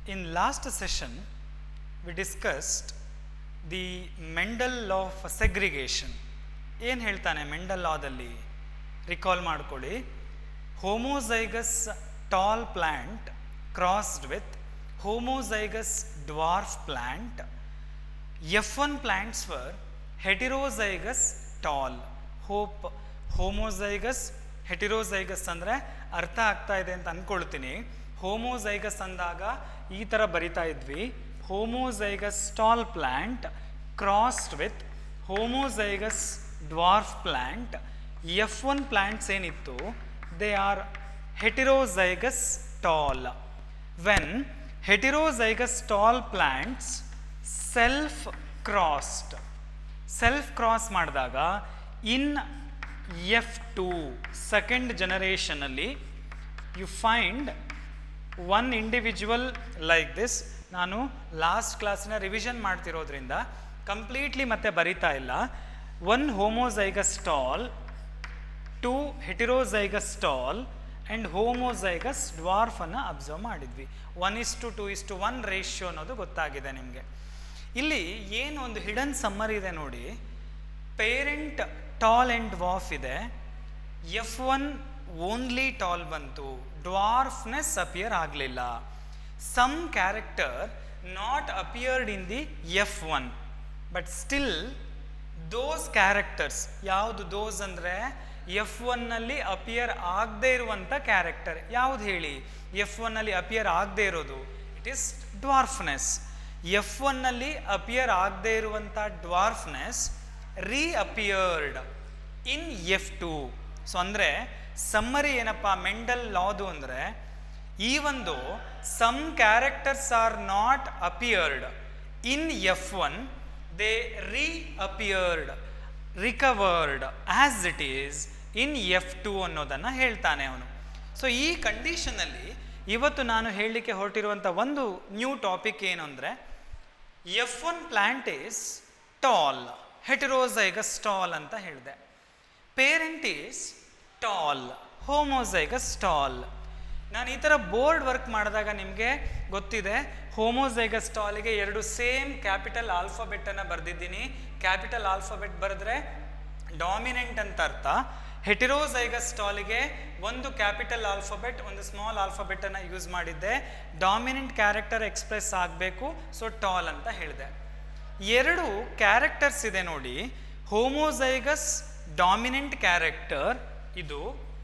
In last session, we discussed the Mendel law of segregation. ಏನು ಹೇಳ್ತಾನೆ Mendel ಲಾದಲ್ಲಿ recall ಮಾಡ್ಕೊಳ್ಳಿ homozygous tall plant crossed with homozygous dwarf plant F one plants for heterozygous tall hope homozygous heterozygous ಅಂದರೆ ಅರ್ಥ ಆಗ್ತಾ ಇದೆ ಅಂತ ಅಂದ್ಕೊಳ್ತೀನಿ ಹೋಮೋಸೈಗಸ್ ಅಂದಾಗ ಈ ಥರ ಬರಿತಾ ಇದ್ವಿ homozygous tall plant crossed with homozygous dwarf plant F one plants ಏನಿತ್ತು they are heterozygous tall when heterozygous tall plants self crossed self cross ಮಾಡಿದಾಗ ಇನ್ ಎಫ್ ಟು ಸೆಕೆಂಡ್ ಜನರೇಷನಲ್ಲಿ you find one individual like this ನಾನು last ಕ್ಲಾಸಿನ revision ಮಾಡ್ತಿರೋದ್ರಿಂದ completely ಮತ್ತೆ ಬರಿತಾ ಇಲ್ಲ one homozygous tall two heterozygous tall and homozygous ಡ್ವಾರ್ಫನ್ನು observe ಮಾಡಿದ್ವಿ one is to two is to one ರೇಷಿಯೋ ಅನ್ನೋದು ಗೊತ್ತಾಗಿದೆ ನಿಮಗೆ ಇಲ್ಲಿ ಏನು ಒಂದು ಹಿಡನ್ ಸಮ್ಮರ್ ಇದೆ ನೋಡಿ ಪೇರೆಂಟ್ ಟಾಲ್ ಆ್ಯಂಡ್ ಡ್ವಾರ್ಫ್ ಇದೆ ಎಫ್ ಒನ್ ಓನ್ಲಿ ಟಾಲ್ ಬಂತು ಡ್ವಾರ್ಫ್ನೆಸ್ ಅಪಿಯರ್ ಆಗಲಿಲ್ಲ some character not appeared in the F one but still those characters ಯಾವುದು ದೋಸ್ ಅಂದರೆ ಎಫ್ ಒನ್ನಲ್ಲಿ ಅಪಿಯರ್ ಆಗದೇ ಇರುವಂಥ ಕ್ಯಾರೆಕ್ಟರ್ ಯಾವುದು ಹೇಳಿ ಎಫ್ ಒನ್ನಲ್ಲಿ ಅಪಿಯರ್ ಆಗದೇ ಇರೋದು ಇಟ್ ಈಸ್ ಡ್ವಾರ್ಫ್ನೆಸ್ ಎಫ್ ಒನ್ನಲ್ಲಿ ಅಪಿಯರ್ ಆಗದೇ ಇರುವಂಥ dwarfness reappeared in F two so ಅಂದರೆ ಸಮ್ಮರಿ ಏನಪ್ಪ ಮೆಂಡಲ್ ಲಾದು ಅಂದರೆ ಈ ಒಂದು some characters are not appeared in F one they reappeared recovered as it is in F two ಅನ್ನೋದನ್ನು ಹೇಳ್ತಾನೆ ಅವನು ಸೊ ಈ ಕಂಡೀಷನಲ್ಲಿ ಇವತ್ತು ನಾನು ಹೇಳಲಿಕ್ಕೆ ಹೊರಟಿರುವಂಥ ಒಂದು ನ್ಯೂ ಟಾಪಿಕ್ ಏನು ಅಂದರೆ F one plant is tall heterozygous tall ಅಂತ ಹೇಳಿದೆ parent is tall homozygous tall ನಾನು ಈ ಥರ ಬೋರ್ಡ್ ವರ್ಕ್ ಮಾಡಿದಾಗ ನಿಮಗೆ ಗೊತ್ತಿದೆ ಹೋಮೋಸೈಗಸ್ ಟಾಲಿಗೆ ಎರಡು ಸೇಮ್ ಕ್ಯಾಪಿಟಲ್ ಆಲ್ಫಾಬೆಟನ್ನು ಬರೆದಿದ್ದೀನಿ ಕ್ಯಾಪಿಟಲ್ ಆಲ್ಫಾಬೆಟ್ ಬರೆದ್ರೆ ಡಾಮಿನೆಂಟ್ ಅಂತ ಅರ್ಥ ಹೆಟಿರೋಸೈಗಸ್ ಟಾಲಿಗೆ ಒಂದು ಕ್ಯಾಪಿಟಲ್ ಆಲ್ಫಾಬೆಟ್ ಒಂದು ಸ್ಮಾಲ್ ಆಲ್ಫಾಬೆಟನ್ನು ಯೂಸ್ ಮಾಡಿದ್ದೆ ಡಾಮಿನೆಂಟ್ ಕ್ಯಾರೆಕ್ಟರ್ ಎಕ್ಸ್ಪ್ರೆಸ್ ಆಗಬೇಕು ಸೊ ಟಾಲ್ ಅಂತ ಹೇಳಿದೆ ಎರಡು ಕ್ಯಾರೆಕ್ಟರ್ಸ್ ಇದೆ ನೋಡಿ ಹೋಮೋಸೈಗಸ್ ಡಾಮಿನೆಂಟ್ ಕ್ಯಾರೆಕ್ಟರ್ ಇದು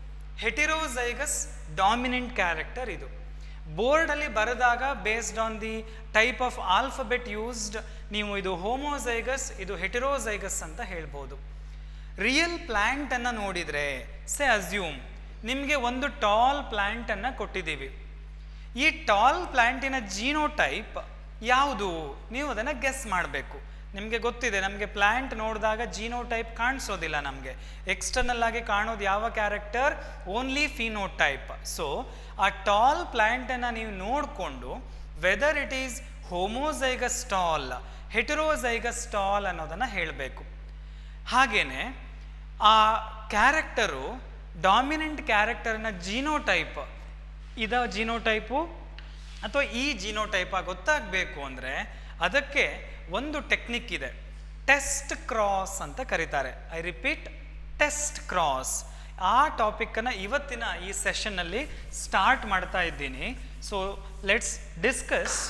ಹೆಟಿರೋಸೈಗಸ್ ಡಾಮಿನೆಂಟ್ ಕ್ಯಾರೆಕ್ಟರ್ ಇದು ಬೋರ್ಡಲ್ಲಿ ಬರೆದಾಗ based on the type of alphabet used ನೀವು ಇದು ಹೋಮೋಸೈಗಸ್ ಇದು ಹೆಟಿರೋಸೈಗಸ್ ಅಂತ ಹೇಳ್ಬೋದು ರಿಯಲ್ ಪ್ಲ್ಯಾಂಟನ್ನು ನೋಡಿದರೆ ಸೆ ಅಸ್ಯೂಮ್ ನಿಮಗೆ ಒಂದು ಟಾಲ್ ಪ್ಲ್ಯಾಂಟನ್ನು ಕೊಟ್ಟಿದ್ದೀವಿ ಈ ಟಾಲ್ ಪ್ಲ್ಯಾಂಟಿನ ಜೀನೋಟೈಪ್ ಯಾವುದು ನೀವು ಅದನ್ನು ಗೆಸ್ ಮಾಡಬೇಕು ನಿಮಗೆ ಗೊತ್ತಿದೆ ನಮಗೆ ಪ್ಲ್ಯಾಂಟ್ ನೋಡಿದಾಗ ಜೀನೋಟೈಪ್ ಕಾಣಿಸೋದಿಲ್ಲ ನಮಗೆ ಎಕ್ಸ್ಟರ್ನಲ್ ಆಗಿ ಕಾಣೋದು ಯಾವ ಕ್ಯಾರೆಕ್ಟರ್ ಓನ್ಲಿ ಫಿನೋಟೈಪ್ ಸೊ ಆ ಟಾಲ್ ಪ್ಲ್ಯಾಂಟನ್ನು ನೀವು ನೋಡಿಕೊಂಡು whether it is homozygous tall heterozygous tall ಅನ್ನೋದನ್ನು ಹೇಳಬೇಕು ಹಾಗೆಯೇ ಆ ಕ್ಯಾರೆಕ್ಟರು ಡಾಮಿನೆಂಟ್ ಕ್ಯಾರೆಕ್ಟರ್ನ ಜೀನೋಟೈಪ್ ಇದ ಜೀನೋಟೈಪು ಅಥವಾ ಈ ಜೀನೋಟೈಪ ಗೊತ್ತಾಗಬೇಕು ಅಂದರೆ ಅದಕ್ಕೆ ಒಂದು ಟೆಕ್ನಿಕ್ ಇದೆ ಟೆಸ್ಟ್ ಕ್ರಾಸ್ ಅಂತ ಕರೀತಾರೆ ಐ ರಿಪೀಟ್ ಟೆಸ್ಟ್ ಕ್ರಾಸ್ ಆ ಟಾಪಿಕ್ಕನ್ನು ಇವತ್ತಿನ ಈ ಸೆಷನ್ನಲ್ಲಿ ಸ್ಟಾರ್ಟ್ ಮಾಡ್ತಾ ಇದ್ದೀನಿ so let's discuss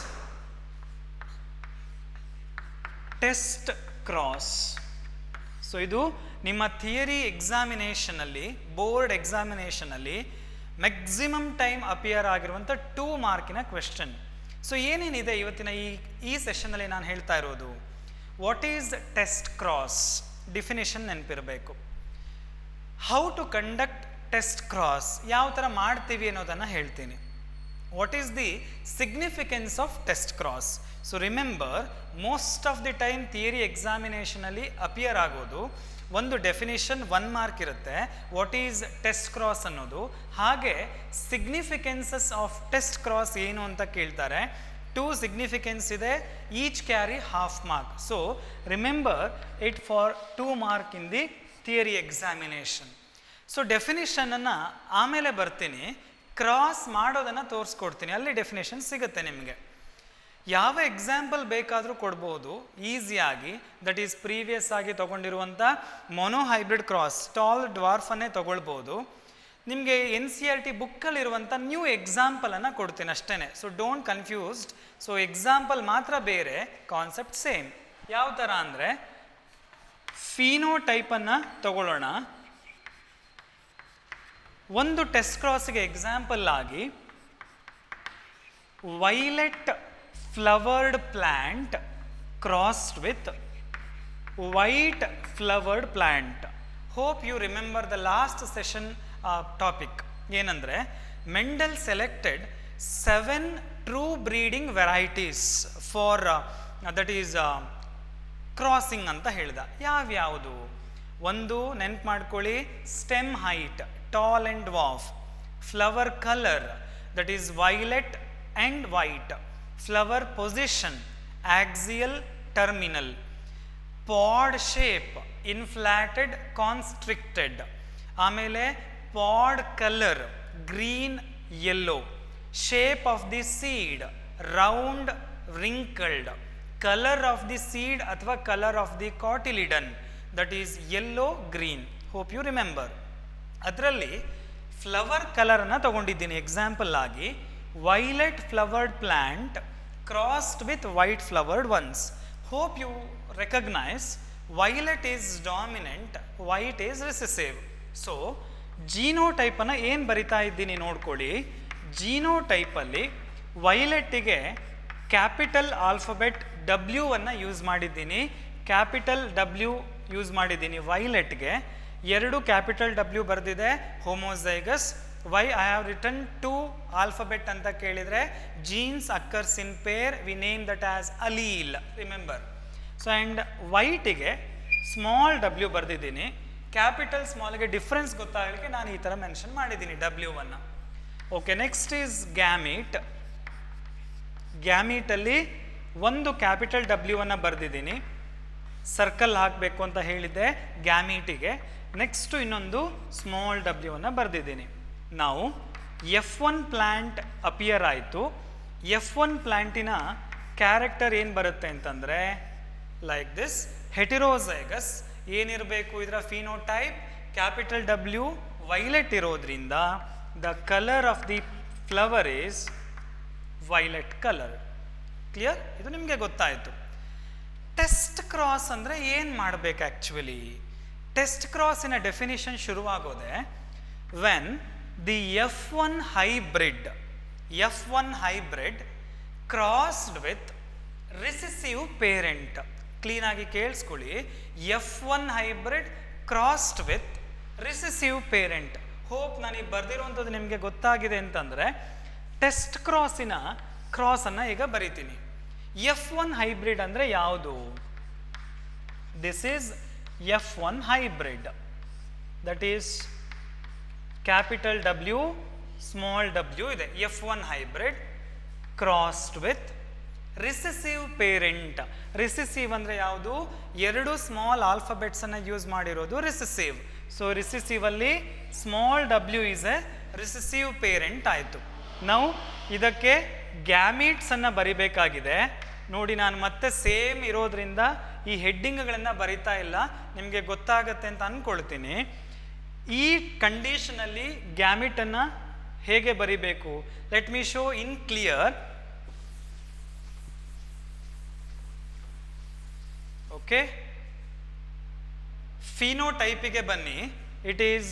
test cross so ಇದು ನಿಮ್ಮ ಥಿಯರಿ ಎಕ್ಸಾಮಿನೇಷನಲ್ಲಿ ಬೋರ್ಡ್ ಎಕ್ಸಾಮಿನೇಷನಲ್ಲಿ ಮ್ಯಾಕ್ಸಿಮಮ್ ಟೈಮ್ ಅಪಿಯರ್ ಆಗಿರುವಂಥ ಟೂ ಮಾರ್ಕಿನ ಕ್ವೆಶನ್ ಸೊ ಏನೇನಿದೆ ಇವತ್ತಿನ ಈ ಈ ಸೆಷನ್ನಲ್ಲಿ ನಾನು ಹೇಳ್ತಾ ಇರೋದು what is test cross definition ನೆನಪಿರಬೇಕು how to conduct test cross ಯಾವ ಥರ ಮಾಡ್ತೀವಿ ಅನ್ನೋದನ್ನು ಹೇಳ್ತೀನಿ what is the significance of test cross so remember most of the time theory ಎಕ್ಸಾಮಿನೇಷನಲ್ಲಿ ಅಪಿಯರ್ ಆಗೋದು ಒಂದು ಡೆಫಿನೇಷನ್ ಒನ್ ಮಾರ್ಕ್ ಇರುತ್ತೆ ವಾಟ್ ಈಸ್ ಟೆಸ್ಟ್ ಕ್ರಾಸ್ ಅನ್ನೋದು ಹಾಗೆ ಸಿಗ್ನಿಫಿಕೆನ್ಸಸ್ ಆಫ್ ಟೆಸ್ಟ್ ಕ್ರಾಸ್ ಏನು ಅಂತ ಕೇಳ್ತಾರೆ ಟೂ ಸಿಗ್ನಿಫಿಕೆನ್ಸ್ ಇದೆ each carry half mark so remember it for two mark in the theory examination so ಡೆಫಿನಿಷನನ್ನು ಆಮೇಲೆ ಬರ್ತೀನಿ ಕ್ರಾಸ್ ಮಾಡೋದನ್ನು ತೋರಿಸ್ಕೊಡ್ತೀನಿ ಅಲ್ಲಿ ಡೆಫಿನೇಷನ್ ಸಿಗುತ್ತೆ ನಿಮಗೆ ಯಾವ ಎಕ್ಸಾಂಪಲ್ ಬೇಕಾದರೂ ಕೊಡ್ಬೋದು ಈಸಿಯಾಗಿ ದಟ್ ಈಸ್ ಪ್ರೀವಿಯಸ್ ಆಗಿ ತೊಗೊಂಡಿರುವಂಥ ಮೊನೋ ಹೈಬ್ರಿಡ್ ಕ್ರಾಸ್ ಟಾಲ್ ಡ್ವಾರ್ಫನ್ನೇ ತೊಗೊಳ್ಬೋದು ನಿಮಗೆ ಎನ್ ಸಿ ಆರ್ ಟಿ ಬುಕ್ಕಲ್ಲಿರುವಂಥ ನ್ಯೂ ಎಕ್ಸಾಂಪಲನ್ನು ಕೊಡ್ತೀನಿ ಅಷ್ಟೇ so don't confused so example ಮಾತ್ರ ಬೇರೆ ಕಾನ್ಸೆಪ್ಟ್ ಸೇಮ್ ಯಾವ ಥರ ಅಂದರೆ ಫೀನೋ ಟೈಪನ್ನು ತಗೊಳ್ಳೋಣ ಒಂದು ಟೆಸ್ಟ್ ಕ್ರಾಸ್ಗೆ ಎಕ್ಸಾಂಪಲ್ ಆಗಿ violet flowered plant crossed with white flowered plant hope you remember the last session topic ಏನಂದರೆ Mendel selected seven true breeding varieties for that is crossing ಅಂತ ಹೇಳ್ದ ಯಾವ್ಯಾವುದು ಒಂದು ನೆನ್ಪು ಮಾಡ್ಕೊಳ್ಳಿ ಸ್ಟೆಮ್ ಹೈಟ್ ಟಾಲ್ ಆ್ಯಂಡ್ ವಾಫ್ flower colour that is violet and white flower position axial terminal pod shape inflated constricted ಆಮೇಲೆ pod colour green yellow shape of the seed round wrinkled colour of the seed ಅಥವಾ colour of the cotyledon that is yellow green hope you remember ಅದರಲ್ಲಿ flower ಕಲರನ್ನು ತಗೊಂಡಿದ್ದೀನಿ example ಆಗಿ violet flowered plant crossed with white flowered ones hope you recognise violet is dominant white is recessive so ಜೀನೋ ಟೈಪನ್ನು ಏನು ಬರಿತಾ ಇದ್ದೀನಿ ನೋಡ್ಕೊಳ್ಳಿ ಜೀನೋ ಟೈಪಲ್ಲಿ ವೈಲೆಟ್ಟಿಗೆ ಕ್ಯಾಪಿಟಲ್ ಆಲ್ಫಬೆಟ್ ಡಬ್ಲ್ಯೂ ಅನ್ನು ಯೂಸ್ ಮಾಡಿದ್ದೀನಿ ಕ್ಯಾಪಿಟಲ್ ಡಬ್ಲ್ಯೂ ಯೂಸ್ ಮಾಡಿದ್ದೀನಿ ವೈಲೆಟ್ಗೆ ಎರಡು ಕ್ಯಾಪಿಟಲ್ ಡಬ್ಲ್ಯೂ ಬರೆದಿದೆ homozygous why I have return to alphabet ಅಂತ ಕೇಳಿದರೆ genes occurs in pair we name that as allele remember so and ವೈಟಿಗೆ ಸ್ಮಾಲ್ ಡಬ್ಲ್ಯೂ ಬರೆದಿದ್ದೀನಿ ಕ್ಯಾಪಿಟಲ್ ಸ್ಮಾಲ್ಗೆ ಡಿಫ್ರೆನ್ಸ್ ಗೊತ್ತಾಗಲಿಕ್ಕೆ ನಾನು ಈ ಥರ ಮೆನ್ಷನ್ ಮಾಡಿದ್ದೀನಿ ಡಬ್ಲ್ಯೂವನ್ನು ಓಕೆ ನೆಕ್ಸ್ಟ್ ಈಸ್ ಗ್ಯಾಮೀಟ್ ಗ್ಯಾಮೀಟಲ್ಲಿ ಒಂದು ಕ್ಯಾಪಿಟಲ್ ಡಬ್ಲ್ಯೂವನ್ನು ಬರೆದಿದ್ದೀನಿ ಸರ್ಕಲ್ ಹಾಕಬೇಕು ಅಂತ ಹೇಳಿದ್ದೆ ಗ್ಯಾಮೀಟಿಗೆ ನೆಕ್ಸ್ಟು ಇನ್ನೊಂದು ಸ್ಮಾಲ್ ಡಬ್ಲ್ಯೂವನ್ನು ಬರೆದಿದ್ದೀನಿ ನಾವು ಎಫ್ ಒನ್ ಪ್ಲ್ಯಾಂಟ್ ಅಪಿಯರ್ ಆಯಿತು ಎಫ್ ಒನ್ ಪ್ಲ್ಯಾಂಟಿನ ಕ್ಯಾರೆಕ್ಟರ್ ಏನು ಬರುತ್ತೆ ಅಂತಂದರೆ ಲೈಕ್ ದಿಸ್ ಹೆಟಿರೋಸೈಗಸ್ ಏನಿರಬೇಕು ಇದರ ಫಿನೋಟೈಪ್ ಕ್ಯಾಪಿಟಲ್ ಡಬ್ಲ್ಯೂ ವೈಲೆಟ್ ಇರೋದ್ರಿಂದ the colour of the flower is violet colour clear ಇದು ನಿಮಗೆ ಗೊತ್ತಾಯಿತು ಟೆಸ್ಟ್ ಕ್ರಾಸ್ ಅಂದರೆ ಏನು ಮಾಡಬೇಕು ಆ್ಯಕ್ಚುಲಿ ಟೆಸ್ಟ್ ಕ್ರಾಸಿನ ಡೆಫಿನಿಷನ್ ಶುರುವಾಗೋದೆ when the F one hybrid F one hybrid crossed with recessive parent ಕ್ಲೀನಾಗಿ ಕೇಳಿಸ್ಕೊಳ್ಳಿ F one hybrid crossed with recessive parent hope ನನಗೆ ಬರೆದಿರುವಂಥದ್ದು ನಿಮಗೆ ಗೊತ್ತಾಗಿದೆ ಅಂತಂದರೆ ಟೆಸ್ಟ್ ಕ್ರಾಸಿನ ಕ್ರಾಸನ್ನು ಈಗ ಬರಿತೀನಿ ಎಫ್ ಒನ್ ಹೈಬ್ರಿಡ್ ಅಂದರೆ ಯಾವುದು this is F one hybrid that is capital W small W ಇದೆ F one hybrid crossed with recessive parent recessive ಅಂದರೆ ಯಾವುದು ಎರಡು ಸ್ಮಾಲ್ ಆಲ್ಫಬೆಟ್ಸನ್ನು ಯೂಸ್ ಮಾಡಿರೋದು ರಿಸೆಸಿವ್ ಸೊ ರಿಸೆಸಿವಲ್ಲಿ small W is a recessive parent ಆಯಿತು ನಾವು ಇದಕ್ಕೆ ಗ್ಯಾಮೀಟ್ಸನ್ನು ಬರಿಬೇಕಾಗಿದೆ ನೋಡಿ ನಾನು ಮತ್ತೆ ಸೇಮ್ ಇರೋದ್ರಿಂದ ಈ ಹೆಡ್ಡಿಂಗ್ಗಳನ್ನು ಬರಿತಾ ಇಲ್ಲ ನಿಮಗೆ ಗೊತ್ತಾಗತ್ತೆ ಅಂತ ಅಂದ್ಕೊಳ್ತೀನಿ ಈ ಕಂಡೀಷನಲ್ಲಿ ಗ್ಯಾಮಿಟನ್ನು ಹೇಗೆ ಬರಿಬೇಕು let me show in clear okay ಫಿನೋಟೈಪಿಗೆ ಬನ್ನಿ ಇಟ್ ಈಸ್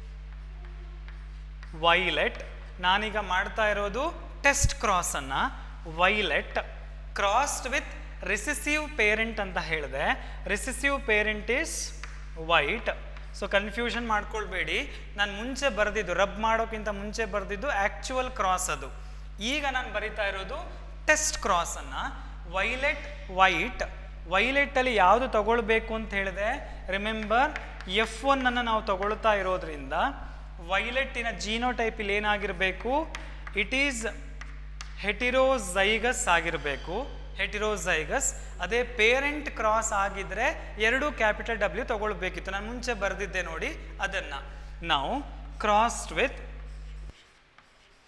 ವೈಲೆಟ್ ನಾನೀಗ ಮಾಡ್ತಾ ಇರೋದು ಟೆಸ್ಟ್ ಕ್ರಾಸನ್ನು violet crossed with recessive parent ಅಂತ ಹೇಳಿದೆ recessive parent is white so confusion ಮಾಡ್ಕೊಳ್ಬೇಡಿ ನಾನು ಮುಂಚೆ ಬರೆದಿದ್ದು ರಬ್ ಮಾಡೋಕ್ಕಿಂತ ಮುಂಚೆ ಬರೆದಿದ್ದು ಆ್ಯಕ್ಚುಯಲ್ ಕ್ರಾಸ್ ಅದು ಈಗ ನಾನು ಬರಿತಾ ಇರೋದು ಟೆಸ್ಟ್ ಕ್ರಾಸನ್ನು ವೈಲೆಟ್ ವೈಟ್ ವೈಲೆಟ್ಟಲ್ಲಿ ಯಾವುದು ತಗೊಳ್ಬೇಕು ಅಂತ ಹೇಳಿದೆ ರಿಮೆಂಬರ್ ಎಫ್ ಒನ್ನನ್ನು ನಾವು ತಗೊಳ್ತಾ ಇರೋದ್ರಿಂದ ವೈಲೆಟ್ಟಿನ ಜೀನೋಟೈಪ್ ಇಲ್ಲಿ ಏನಾಗಿರಬೇಕು ಇಟ್ ಈಸ್ ಹೆಟಿರೋಸೈಗಸ್ ಆಗಿರಬೇಕು ಹೆಟಿರೋಸೈಗಸ್ ಅದೇ ಪೇರೆಂಟ್ ಕ್ರಾಸ್ ಆಗಿದ್ರೆ ಎರಡು ಕ್ಯಾಪಿಟಲ್ ಡಬ್ಲ್ಯೂ ತಗೊಳ್ಬೇಕಿತ್ತು ನಾನು ಮುಂಚೆ ಬರೆದಿದ್ದೆ ನೋಡಿ ಅದನ್ನು ನಾವು ಕ್ರಾಸ್ಡ್ ವಿತ್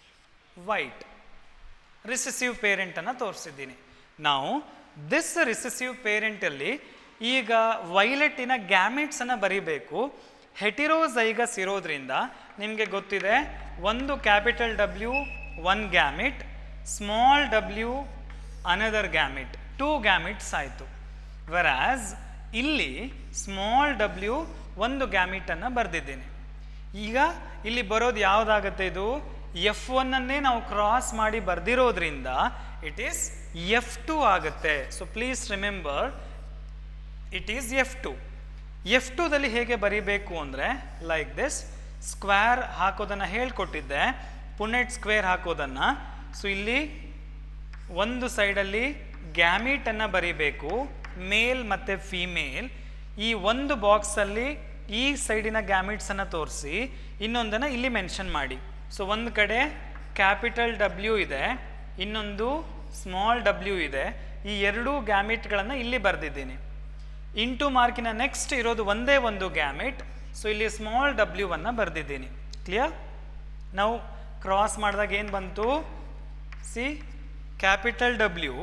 ವೈಟ್ ರಿಸೆಸಿವ್ ಪೇರೆಂಟನ್ನು ತೋರಿಸಿದ್ದೀನಿ ನಾವು ದಿಸ್ ರಿಸೆಸಿವ್ ಪೇರೆಂಟಲ್ಲಿ ಈಗ ವೈಲೆಟ್ಟಿನ ಗ್ಯಾಮೆಟ್ಸನ್ನು ಬರೀಬೇಕು ಹೆಟಿರೋಸೈಗಸ್ ಇರೋದ್ರಿಂದ ನಿಮಗೆ ಗೊತ್ತಿದೆ ಒಂದು capital W one gamete small W another gamete two gametes ಆಯಿತು ವೆರಾಸ್ ಇಲ್ಲಿ ಸ್ಮಾಲ್ ಡಬ್ಲ್ಯೂ ಒಂದು ಗ್ಯಾಮಿಟನ್ನು ಬರೆದಿದ್ದೀನಿ ಈಗ ಇಲ್ಲಿ ಬರೋದು ಯಾವುದಾಗತ್ತೆ ಇದು ಎಫ್ ಒನ್ನನ್ನೇ ನಾವು ಕ್ರಾಸ್ ಮಾಡಿ ಬರ್ದಿರೋದ್ರಿಂದ ಇಟ್ ಈಸ್ ಎಫ್ ಟು ಆಗುತ್ತೆ so please remember it is F two F ಟುದಲ್ಲಿ ಹೇಗೆ ಬರಿಬೇಕು ಅಂದರೆ ಲೈಕ್ ದಿಸ್ ಸ್ಕ್ವೇರ್ ಹಾಕೋದನ್ನು ಹೇಳ್ಕೊಟ್ಟಿದ್ದೆ ಪುನೆಟ್ ಸ್ಕ್ವೇರ್ ಹಾಕೋದನ್ನು ಸೊ ಇಲ್ಲಿ ಒಂದು ಸೈಡಲ್ಲಿ ಗ್ಯಾಮಿಟನ್ನು ಬರಿಬೇಕು ಮೇಲ್ ಮತ್ತು ಫಿಮೇಲ್ ಈ ಒಂದು ಬಾಕ್ಸಲ್ಲಿ ಈ ಸೈಡಿನ ಗ್ಯಾಮಿಟ್ಸನ್ನು ತೋರಿಸಿ ಇನ್ನೊಂದನ್ನು ಇಲ್ಲಿ ಮೆನ್ಷನ್ ಮಾಡಿ ಸೊ ಒಂದು ಕಡೆ ಕ್ಯಾಪಿಟಲ್ ಡಬ್ಲ್ಯೂ ಇದೆ ಇನ್ನೊಂದು ಸ್ಮಾಲ್ ಡಬ್ಲ್ಯೂ ಇದೆ ಈ ಎರಡೂ ಗ್ಯಾಮಿಟ್ಗಳನ್ನು ಇಲ್ಲಿ ಬರೆದಿದ್ದೀನಿ ಇಂಟು ಮಾರ್ಕಿನ ನೆಕ್ಸ್ಟ್ ಇರೋದು ಒಂದೇ ಒಂದು ಗ್ಯಾಮಿಟ್ ಸೊ ಇಲ್ಲಿ ಸ್ಮಾಲ್ ಡಬ್ಲ್ಯೂವನ್ನು ಬರೆದಿದ್ದೀನಿ ಕ್ಲಿಯರ್ ನಾವು ಕ್ರಾಸ್ ಮಾಡಿದಾಗ ಏನು ಬಂತು see capital W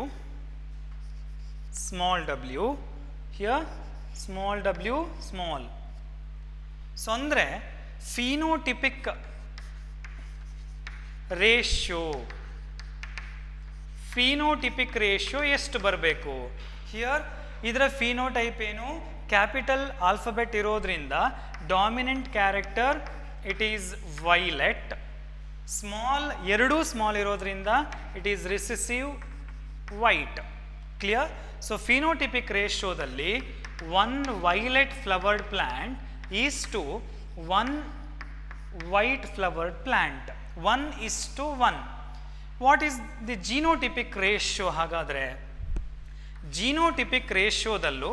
small W here small W small so ಅಂದರೆ ಫಿನೋಟಿಪಿಕ್ ರೇಷ್ಯೋ ಫಿನೋಟಿಪಿಕ್ ರೇಷ್ಯೋ ಎಷ್ಟು ಬರಬೇಕು ಹಿಯರ್ ಇದರ ಫಿನೋಟೈಪ್ ಏನು ಕ್ಯಾಪಿಟಲ್ ಆಲ್ಫಬೆಟ್ ಇರೋದ್ರಿಂದ dominant character it is violet small ಎರಡೂ ಸ್ಮಾಲ್ ಇರೋದ್ರಿಂದ it is recessive white clear so phenotypic ರೇಷ್ಯೋದಲ್ಲಿ one violet flowered plant is to one white flowered plant one is to one what is the genotypic ratio ಹಾಗಾದರೆ genotypic ರೇಷ್ಯೋದಲ್ಲೂ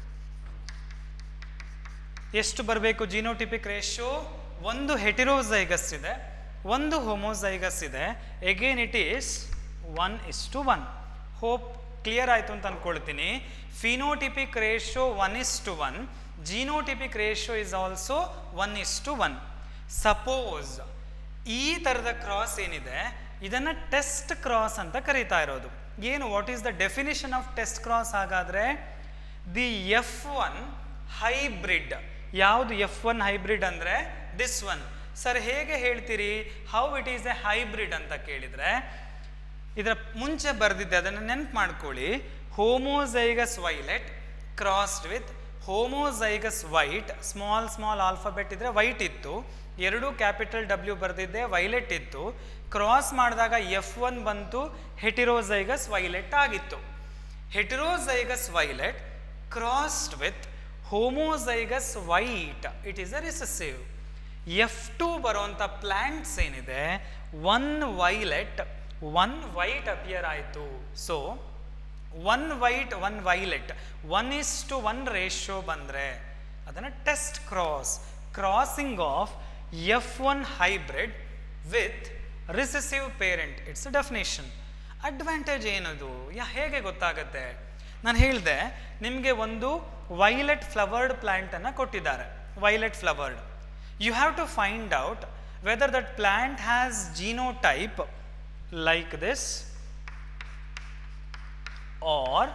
ಎಷ್ಟು ಬರಬೇಕು genotypic ratio ಒಂದು heterozygous ಇದೆ ಒಂದು homozygous ಇದೆ again it is one is to one hope clear ಆಯಿತು ಅಂತ ಅಂದ್ಕೊಳ್ತೀನಿ phenotypic ratio one is to one genotypic ratio is also one is to one suppose ಈ ಥರದ ಕ್ರಾಸ್ ಏನಿದೆ ಇದನ್ನು ಟೆಸ್ಟ್ ಕ್ರಾಸ್ ಅಂತ ಕರೀತಾ ಇರೋದು ಏನು what is the definition of test cross ಹಾಗಾದರೆ ದಿ ಎಫ್ ಒನ್ ಹೈಬ್ರಿಡ್ ಯಾವುದು ಎಫ್ ಒನ್ ಹೈಬ್ರಿಡ್ ಅಂದರೆ ದಿಸ್ ಒನ್ ಸರ್ ಹೇಗೆ ಹೇಳ್ತೀರಿ how it is a hybrid ಅಂತ ಕೇಳಿದರೆ ಇದರ ಮುಂಚೆ ಬರೆದಿದ್ದೆ ಅದನ್ನು ನೆನ್ಪು ಮಾಡ್ಕೊಳ್ಳಿ homozygous violet crossed with homozygous white small small alphabet ಇದ್ದರೆ ವೈಟ್ ಇತ್ತು ಎರಡು ಕ್ಯಾಪಿಟಲ್ ಡಬ್ಲ್ಯೂ ಬರೆದಿದ್ದೆ ವೈಲೆಟ್ ಇತ್ತು ಕ್ರಾಸ್ ಮಾಡಿದಾಗ ಎಫ್ ಒನ್ ಬಂತು ಹೆಟಿರೋಸೈಗಸ್ ವೈಲೆಟ್ ಆಗಿತ್ತು heterozygous violet crossed with homozygous white it is a recessive F two ಬರುವಂಥ ಪ್ಲ್ಯಾಂಟ್ಸ್ ಏನಿದೆ one violet one white appear ಆಯಿತು so one white one violet one is to one ratio ಬಂದರೆ ಅದನ್ನು test cross crossing of F one hybrid with recessive parent its definition advantage ಏನದು ಯಾ ಹೇಗೆ ಗೊತ್ತಾಗುತ್ತೆ ನಾನು ಹೇಳಿದೆ ನಿಮಗೆ ಒಂದು ವೈಲೆಟ್ ಫ್ಲವರ್ಡ್ ಪ್ಲ್ಯಾಂಟನ್ನು ಕೊಟ್ಟಿದ್ದಾರೆ violet flowered you have to find out whether that plant has genotype like this or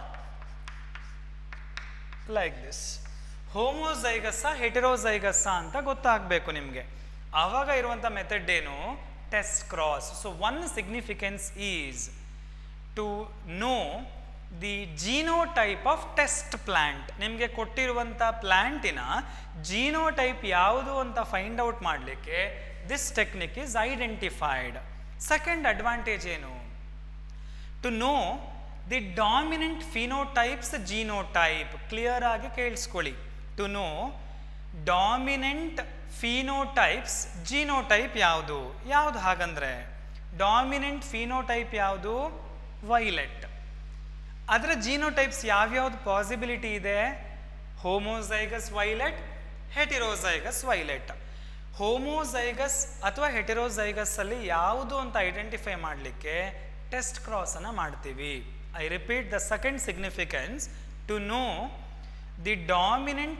like this ಹೋಮೋಸೈಗಸ್ಸ ಹೆಟಿರೋಸೈಗಸ್ಸ ಅಂತ ಗೊತ್ತಾಗಬೇಕು ನಿಮಗೆ ಆವಾಗ ಇರುವಂಥ ಮೆಥಡ್ ಏನು test cross so one significance is to know the genotype of test plant ನಿಮಗೆ ಕೊಟ್ಟಿರುವಂಥ ಪ್ಲ್ಯಾಂಟಿನ ಜೀನೋಟೈಪ್ ಯಾವುದು ಅಂತ ಫೈಂಡ್ ಔಟ್ ಮಾಡಲಿಕ್ಕೆ this technique is identified second advantage ಏನು to know the dominant phenotypes genotype clear ಆಗಿ ಕೇಳಿಸ್ಕೊಳ್ಳಿ to no dominant phenotypes genotype ಯಾವುದು ಯಾವುದು ಹಾಗಂದ್ರೆ ಡಾಮಿನೆಂಟ್ ಫಿನೋಟೈಪ್ ಯಾವುದು ವೈಲೆಟ್ ಅದರ ಜೀನೋಟೈಪ್ಸ್ ಯಾವ್ಯಾವ್ದು ಪಾಸಿಬಿಲಿಟಿ ಇದೆ homozygous violet heterozygous violet homozygous ಅಥವಾ ಹೆಟಿರೋಸೈಗಸ್ ಅಲ್ಲಿ ಯಾವುದು ಅಂತ ಐಡೆಂಟಿಫೈ ಮಾಡಲಿಕ್ಕೆ ಟೆಸ್ಟ್ ಕ್ರಾಸ್ ಅನ್ನು ಮಾಡ್ತೀವಿ I repeat the second significance to know the dominant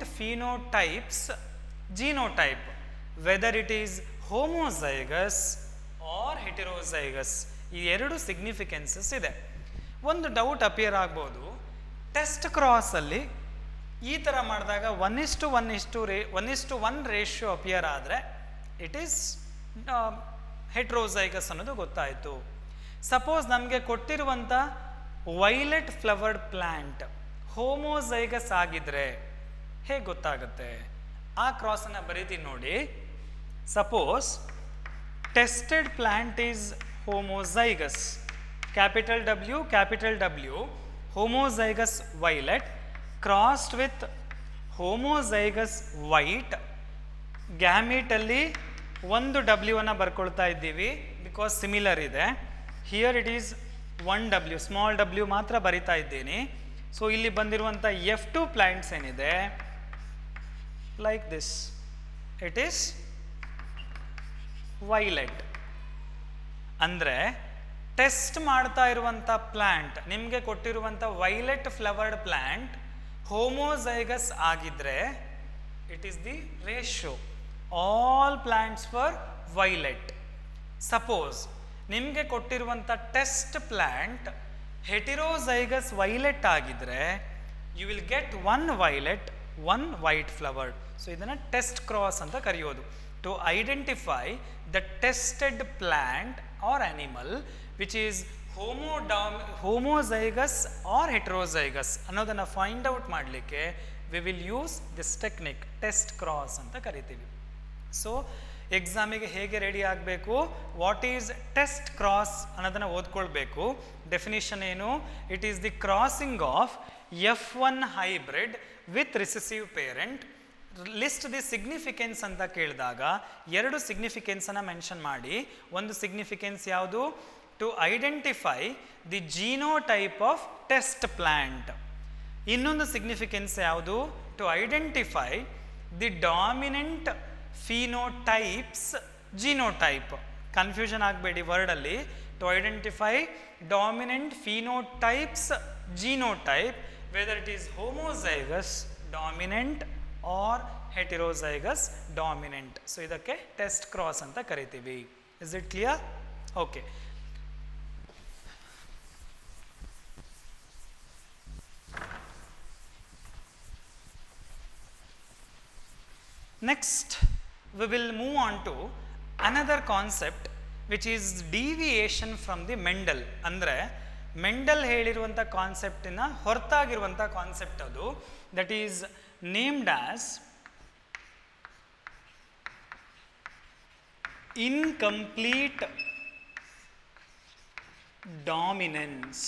phenotypes genotype whether it is homozygous or heterozygous ಈ ಎರಡು ಸಿಗ್ನಿಫಿಕೆನ್ಸಸ್ ಇದೆ ಒಂದು ಡೌಟ್ ಅಪಿಯರ್ ಆಗ್ಬೋದು ಟೆಸ್ಟ್ ಕ್ರಾಸಲ್ಲಿ ಈ ಥರ ಮಾಡಿದಾಗ ಒನ್ ಇಷ್ಟು ಒನ್ ಇಷ್ಟು ರೇ ಒನ್ ಇಷ್ಟು ಒನ್ ರೇಷಿಯೋ ಅಪಿಯರ್ ಆದರೆ ಇಟ್ ಈಸ್ ಹೆಟ್ರೋಸೈಗಸ್ ಅನ್ನೋದು ಗೊತ್ತಾಯಿತು ಸಪೋಸ್ ನಮಗೆ ಕೊಟ್ಟಿರುವಂಥ ವೈಲೆಟ್ ಫ್ಲವರ್ಡ್ ಪ್ಲ್ಯಾಂಟ್ ಹೋಮೋಸೈಗಸ್ ಆಗಿದ್ರೆ ಹೇಗೆ ಗೊತ್ತಾಗುತ್ತೆ ಆ ಕ್ರಾಸನ್ನು ಬರೀತೀನಿ ನೋಡಿ suppose tested plant is homozygous capital W capital W homozygous violet crossed with homozygous white ಗ್ಯಾಮಿಟಲ್ಲಿ ಒಂದು ಡಬ್ಲ್ಯೂ ಅನ್ನು ಬರ್ಕೊಳ್ತಾ ಇದ್ದೀವಿ ಬಿಕಾಸ್ ಸಿಮಿಲರ್ ಇದೆ here it is one W small W ಮಾತ್ರ ಬರಿತಾ ಇದ್ದೀನಿ ಸೊ ಇಲ್ಲಿ ಬಂದಿರುವಂಥ ಎಫ್ ಟು ಪ್ಲ್ಯಾಂಟ್ಸ್ ಏನಿದೆ like this it is violet ಅಂದರೆ ಟೆಸ್ಟ್ ಮಾಡ್ತಾ ಇರುವಂಥ ಪ್ಲ್ಯಾಂಟ್ ನಿಮಗೆ ಕೊಟ್ಟಿರುವಂಥ ವೈಲೆಟ್ ಫ್ಲವರ್ಡ್ ಪ್ಲ್ಯಾಂಟ್ ಹೋಮೋಸೈಗಸ್ ಆಗಿದ್ರೆ it is the ratio all plants for violet suppose ನಿಮಗೆ ಕೊಟ್ಟಿರುವಂಥ ಟೆಸ್ಟ್ ಪ್ಲ್ಯಾಂಟ್ ಹೆಟಿರೋಸೈಗಸ್ ವೈಲೆಟ್ ಆಗಿದ್ರೆ you will get one violet one white flowered so ಇದನ್ನು ಟೆಸ್ಟ್ ಕ್ರಾಸ್ ಅಂತ ಕರೆಯೋದು to identify the tested plant or animal which is ಹೋಮೋಡಾಮ್ homozygous or heterozygous ಅನ್ನೋದನ್ನು find out ಮಾಡಲಿಕ್ಕೆ we will use this technique test cross ಅಂತ ಕರಿತೀವಿ so ಎಕ್ಸಾಮಿಗೆ ಹೇಗೆ ready ಆಗಬೇಕು ವಾಟ್ ಈಸ್ ಟೆಸ್ಟ್ ಕ್ರಾಸ್ ಅನ್ನೋದನ್ನು ಓದ್ಕೊಳ್ಬೇಕು ಡೆಫಿನಿಷನ್ ಏನು it is the crossing of F one hybrid with recessive parent list the significance ಅಂತ ಕೇಳಿದಾಗ ಎರಡು ಸಿಗ್ನಿಫಿಕೆನ್ಸನ್ನು ಮೆನ್ಷನ್ ಮಾಡಿ ಒಂದು ಸಿಗ್ನಿಫಿಕೆನ್ಸ್ ಯಾವುದು to identify the genotype of test plant ಇನ್ನೊಂದು ಸಿಗ್ನಿಫಿಕೆನ್ಸ್ ಯಾವುದು to identify the dominant phenotypes genotype confusion ಆಗಬೇಡಿ ವರ್ಡಲ್ಲಿ to identify dominant phenotypes genotype whether it is homozygous dominant or heterozygous dominant so ಇದಕ್ಕೆ test cross ಅಂತ ಕರಿತೀವಿ is it clear okay Next, we will move on to another concept which is deviation from the Mendel. ಅಂದರೆ Mendel ಹೇಳಿರುವಂಥ ಕಾನ್ಸೆಪ್ಟಿನ ಹೊರತಾಗಿರುವಂಥ concept ಅದು that is named as incomplete dominance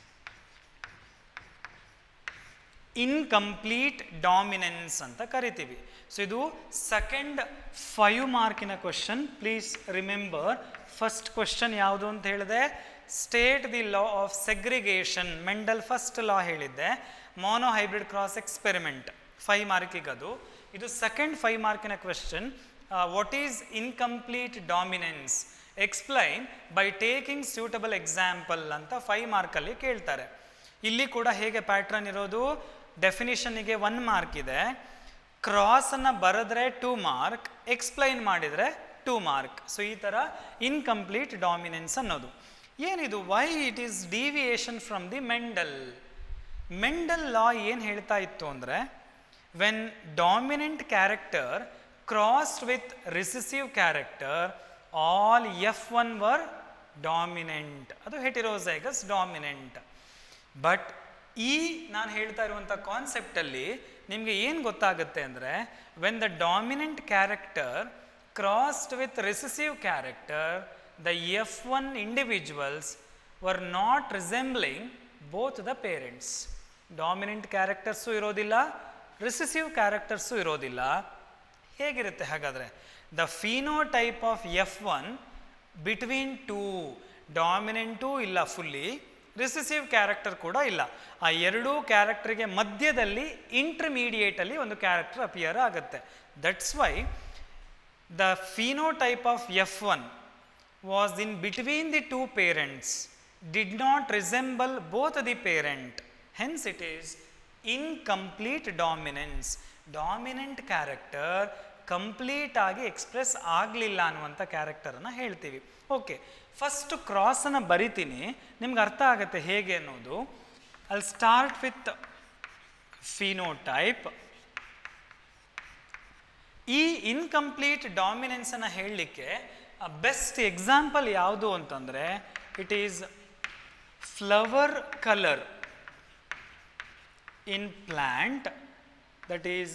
incomplete dominance ಅಂತ ಕರಿತೀವಿ ಸೊ ಇದು ಸೆಕೆಂಡ್ ಫೈವ್ ಮಾರ್ಕಿನ question please remember first question ಯಾವುದು ಅಂತ ಹೇಳಿದೆ state the law of segregation Mendel first law ಹೇಳಿದ್ದೆ monohybrid cross experiment five ಮಾರ್ಕಿಗದು ಇದು ಸೆಕೆಂಡ್ ಫೈವ್ ಮಾರ್ಕಿನ question what is incomplete dominance explain by taking suitable example ಅಂತ five ಮಾರ್ಕಲ್ಲಿ ಕೇಳ್ತಾರೆ ಇಲ್ಲಿ ಕೂಡ ಹೇಗೆ ಪ್ಯಾಟ್ರನ್ ಇರೋದು ಡೆಫಿನಿಷನ್ನಿಗೆ ಒನ್ ಮಾರ್ಕ್ ಇದೆ ಕ್ರಾಸನ್ನು ಬರೆದ್ರೆ ಟೂ ಮಾರ್ಕ್ ಎಕ್ಸ್ಪ್ಲೈನ್ ಮಾಡಿದರೆ ಟೂ ಮಾರ್ಕ್ ಸೊ ಈ ಥರ ಇನ್ಕಂಪ್ಲೀಟ್ ಡಾಮಿನೆನ್ಸ್ ಅನ್ನೋದು ಏನಿದು why it is deviation from the Mendel Mendel law ಏನು ಹೇಳ್ತಾ ಇತ್ತು ಅಂದರೆ when dominant character crossed with recessive character all F one were dominant ಅದು ಹೆಟಿರೋಸೈಗಸ್ ಡಾಮಿನೆಂಟ್ ಬಟ್ ಈ ನಾನು ಹೇಳ್ತಾ ಇರುವಂಥ ಕಾನ್ಸೆಪ್ಟಲ್ಲಿ ನಿಮಗೆ ಏನು ಗೊತ್ತಾಗುತ್ತೆ ಅಂದರೆ when the dominant character crossed with recessive character the F one individuals were not resembling both the parents dominant ಕ್ಯಾರೆಕ್ಟರ್ಸು ಇರೋದಿಲ್ಲ ರಿಸೆಸಿವ್ ಕ್ಯಾರೆಕ್ಟರ್ಸು ಇರೋದಿಲ್ಲ ಹೇಗಿರುತ್ತೆ ಹಾಗಾದರೆ the phenotype of F one between two ಡಾಮಿನೆಂಟೂ ಇಲ್ಲ ಫುಲ್ಲಿ ರಿಸೆಸಿವ್ ಕ್ಯಾರೆಕ್ಟರ್ ಕೂಡ ಇಲ್ಲ ಆ ಎರಡೂ ಕ್ಯಾರೆಕ್ಟರ್ಗೆ ಮಧ್ಯದಲ್ಲಿ ಇಂಟರ್ಮೀಡಿಯೇಟಲ್ಲಿ ಒಂದು ಕ್ಯಾರೆಕ್ಟರ್ ಅಪಿಯರ್ ಆಗುತ್ತೆ that's why the phenotype of F one was in between the two parents did not resemble both the parent hence it is incomplete dominance dominant character complete ಆಗಿ express ಆಗಲಿಲ್ಲ ಅನ್ನುವಂಥ ಕ್ಯಾರೆಕ್ಟರನ್ನು ಹೇಳ್ತೀವಿ ಓಕೆ ಫಸ್ಟ್ ಕ್ರಾಸನ್ನು ಬರಿತೀನಿ ನಿಮ್ಗೆ ಅರ್ಥ ಆಗುತ್ತೆ ಹೇಗೆ ಅನ್ನೋದು ಅಲ್ಲಿ ಸ್ಟಾರ್ಟ್ ವಿತ್ ಫಿನೋಟೈಪ್ ಈ ಇನ್ಕಂಪ್ಲೀಟ್ ಡಾಮಿನೆನ್ಸನ್ನು ಹೇಳಲಿಕ್ಕೆ ಬೆಸ್ಟ್ ಎಕ್ಸಾಂಪಲ್ ಯಾವುದು ಅಂತಂದರೆ it is flower colour in plant that is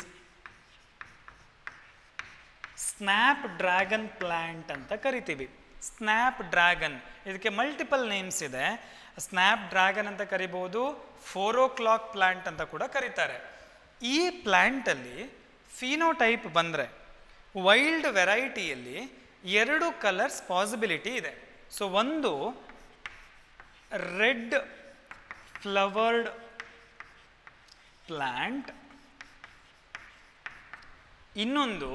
snapdragon plant ಅಂತ ಕರಿತೀವಿ ಸ್ನ್ಯಾಪ್ ಡ್ರ್ಯಾಗನ್ ಇದಕ್ಕೆ ಮಲ್ಟಿಪಲ್ ನೇಮ್ಸ್ ಇದೆ ಸ್ನ್ಯಾಪ್ ಡ್ರ್ಯಾಗನ್ ಅಂತ ಕರಿಬೋದು ಫೋರ್ ಓ ಕ್ಲಾಕ್ ಪ್ಲ್ಯಾಂಟ್ ಅಂತ ಕೂಡ ಕರೀತಾರೆ ಈ ಪ್ಲ್ಯಾಂಟಲ್ಲಿ ಫಿನೋಟೈಪ್ ಬಂದರೆ ವೈಲ್ಡ್ ವೆರೈಟಿಯಲ್ಲಿ ಎರಡು ಕಲರ್ಸ್ ಪಾಸಿಬಿಲಿಟಿ ಇದೆ ಸೊ ಒಂದು ರೆಡ್ ಫ್ಲವರ್ಡ್ ಪ್ಲ್ಯಾಂಟ್ ಇನ್ನೊಂದು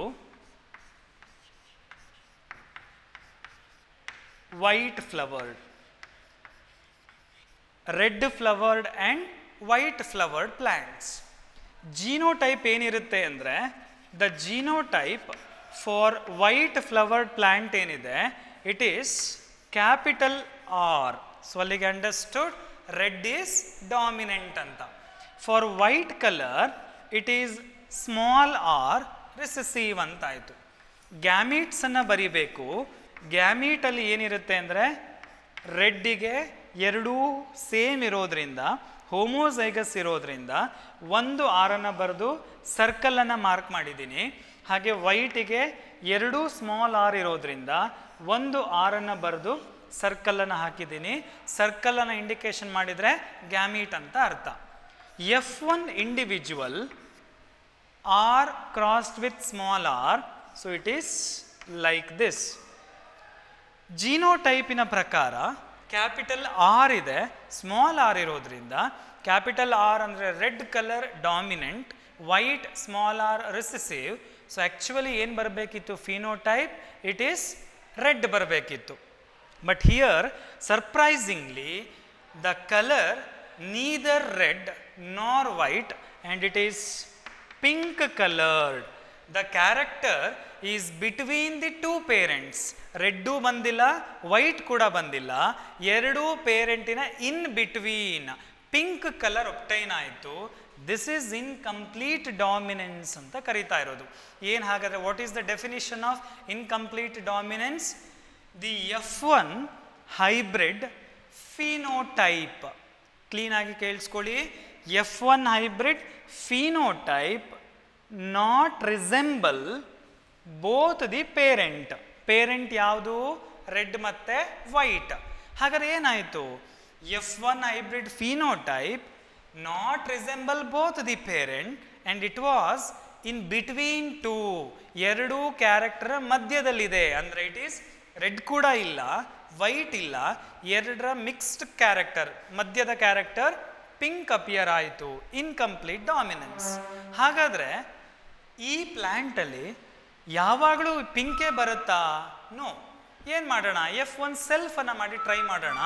white flowered red flowered and white flowered plants genotype ಏನಿರುತ್ತೆ ಅಂದರೆ the genotype for white flowered plant ಏನಿದೆ it is capital R so ಅಲ್ಲಿಗೆ ಅಂಡರ್ಸ್ಟುಡ್ ರೆಡ್ ಈಸ್ ಡಾಮಿನೆಂಟ್ ಅಂತ for white colour it is small R recessive ಅಂತಾಯಿತು ಗ್ಯಾಮೀಟ್ಸನ್ನು ಬರಿಬೇಕು ಗ್ಯಾಮೀಟಲ್ಲಿ ಏನಿರುತ್ತೆ ಅಂದರೆ ರೆಡ್ಡಿಗೆ ಎರಡೂ ಸೇಮ್ ಇರೋದ್ರಿಂದ ಹೋಮೋಸೈಗಸ್ ಇರೋದ್ರಿಂದ ಒಂದು ಆರನ್ನು ಬರೆದು ಸರ್ಕಲನ್ನು ಮಾರ್ಕ್ ಮಾಡಿದ್ದೀನಿ ಹಾಗೆ ವೈಟಿಗೆ ಎರಡೂ ಸ್ಮಾಲ್ ಆರ್ ಇರೋದ್ರಿಂದ ಒಂದು ಆರನ್ನು ಬರೆದು ಸರ್ಕಲನ್ನು ಹಾಕಿದ್ದೀನಿ ಸರ್ಕಲನ್ನು ಇಂಡಿಕೇಶನ್ ಮಾಡಿದರೆ ಗ್ಯಾಮೀಟ್ ಅಂತ ಅರ್ಥ F one individual R crossed with small R so it is like this ಜೀನೋಟೈಪಿನ ಪ್ರಕಾರ ಕ್ಯಾಪಿಟಲ್ ಆರ್ ಇದೆ ಸ್ಮಾಲ್ ಆರ್ ಇರೋದ್ರಿಂದ ಕ್ಯಾಪಿಟಲ್ ಆರ್ ಅಂದರೆ red colour dominant white small R recessive so actually ಏನು ಬರಬೇಕಿತ್ತು ಫಿನೋಟೈಪ್ ಇಟ್ ಈಸ್ ರೆಡ್ ಬರಬೇಕಿತ್ತು but here surprisingly the colour neither red nor white and it is pink coloured the character is between the two parents red ಬಂದಿಲ್ಲ white ಕೂಡ ಬಂದಿಲ್ಲ ಎರಡೂ ಪೇರೆಂಟಿನ in between pink colour obtain ಆಯಿತು this is incomplete dominance ಅಂತ ಕರಿತಾ ಇರೋದು ಏನು ಹಾಗಾದರೆ what is the definition of incomplete dominance the F one hybrid phenotype ಕ್ಲೀನಾಗಿ ಕೇಳಿಸ್ಕೊಳ್ಳಿ F one hybrid phenotype not resemble both the parent parent ಯಾವುದು red ಮತ್ತು ವೈಟ್ ಹಾಗಾದ್ರೆ ಏನಾಯಿತು F one hybrid phenotype not resemble both the parent and it was in between two ಎರಡೂ character ಮಧ್ಯದಲ್ಲಿದೆ ಅಂದರೆ it is red ಕೂಡ ಇಲ್ಲ ವೈಟ್ ಇಲ್ಲ ಎರಡರ ಮಿಕ್ಸ್ಡ್ ಕ್ಯಾರೆಕ್ಟರ್ ಮಧ್ಯದ ಕ್ಯಾರೆಕ್ಟರ್ ಪಿಂಕ್ ಅಪಿಯರ್ ಆಯಿತು ಇನ್ಕಂಪ್ಲೀಟ್ ಡಾಮಿನೆನ್ಸ್ ಹಾಗಾದರೆ ಈ ಪ್ಲ್ಯಾಂಟಲ್ಲಿ ಯಾವಾಗಲೂ ಪಿಂಕೇ ಬರುತ್ತಾ ನೋ ಏನು ಮಾಡೋಣ ಎಫ್ ಒನ್ ಸೆಲ್ಫನ್ನು ಮಾಡಿ ಟ್ರೈ ಮಾಡೋಣ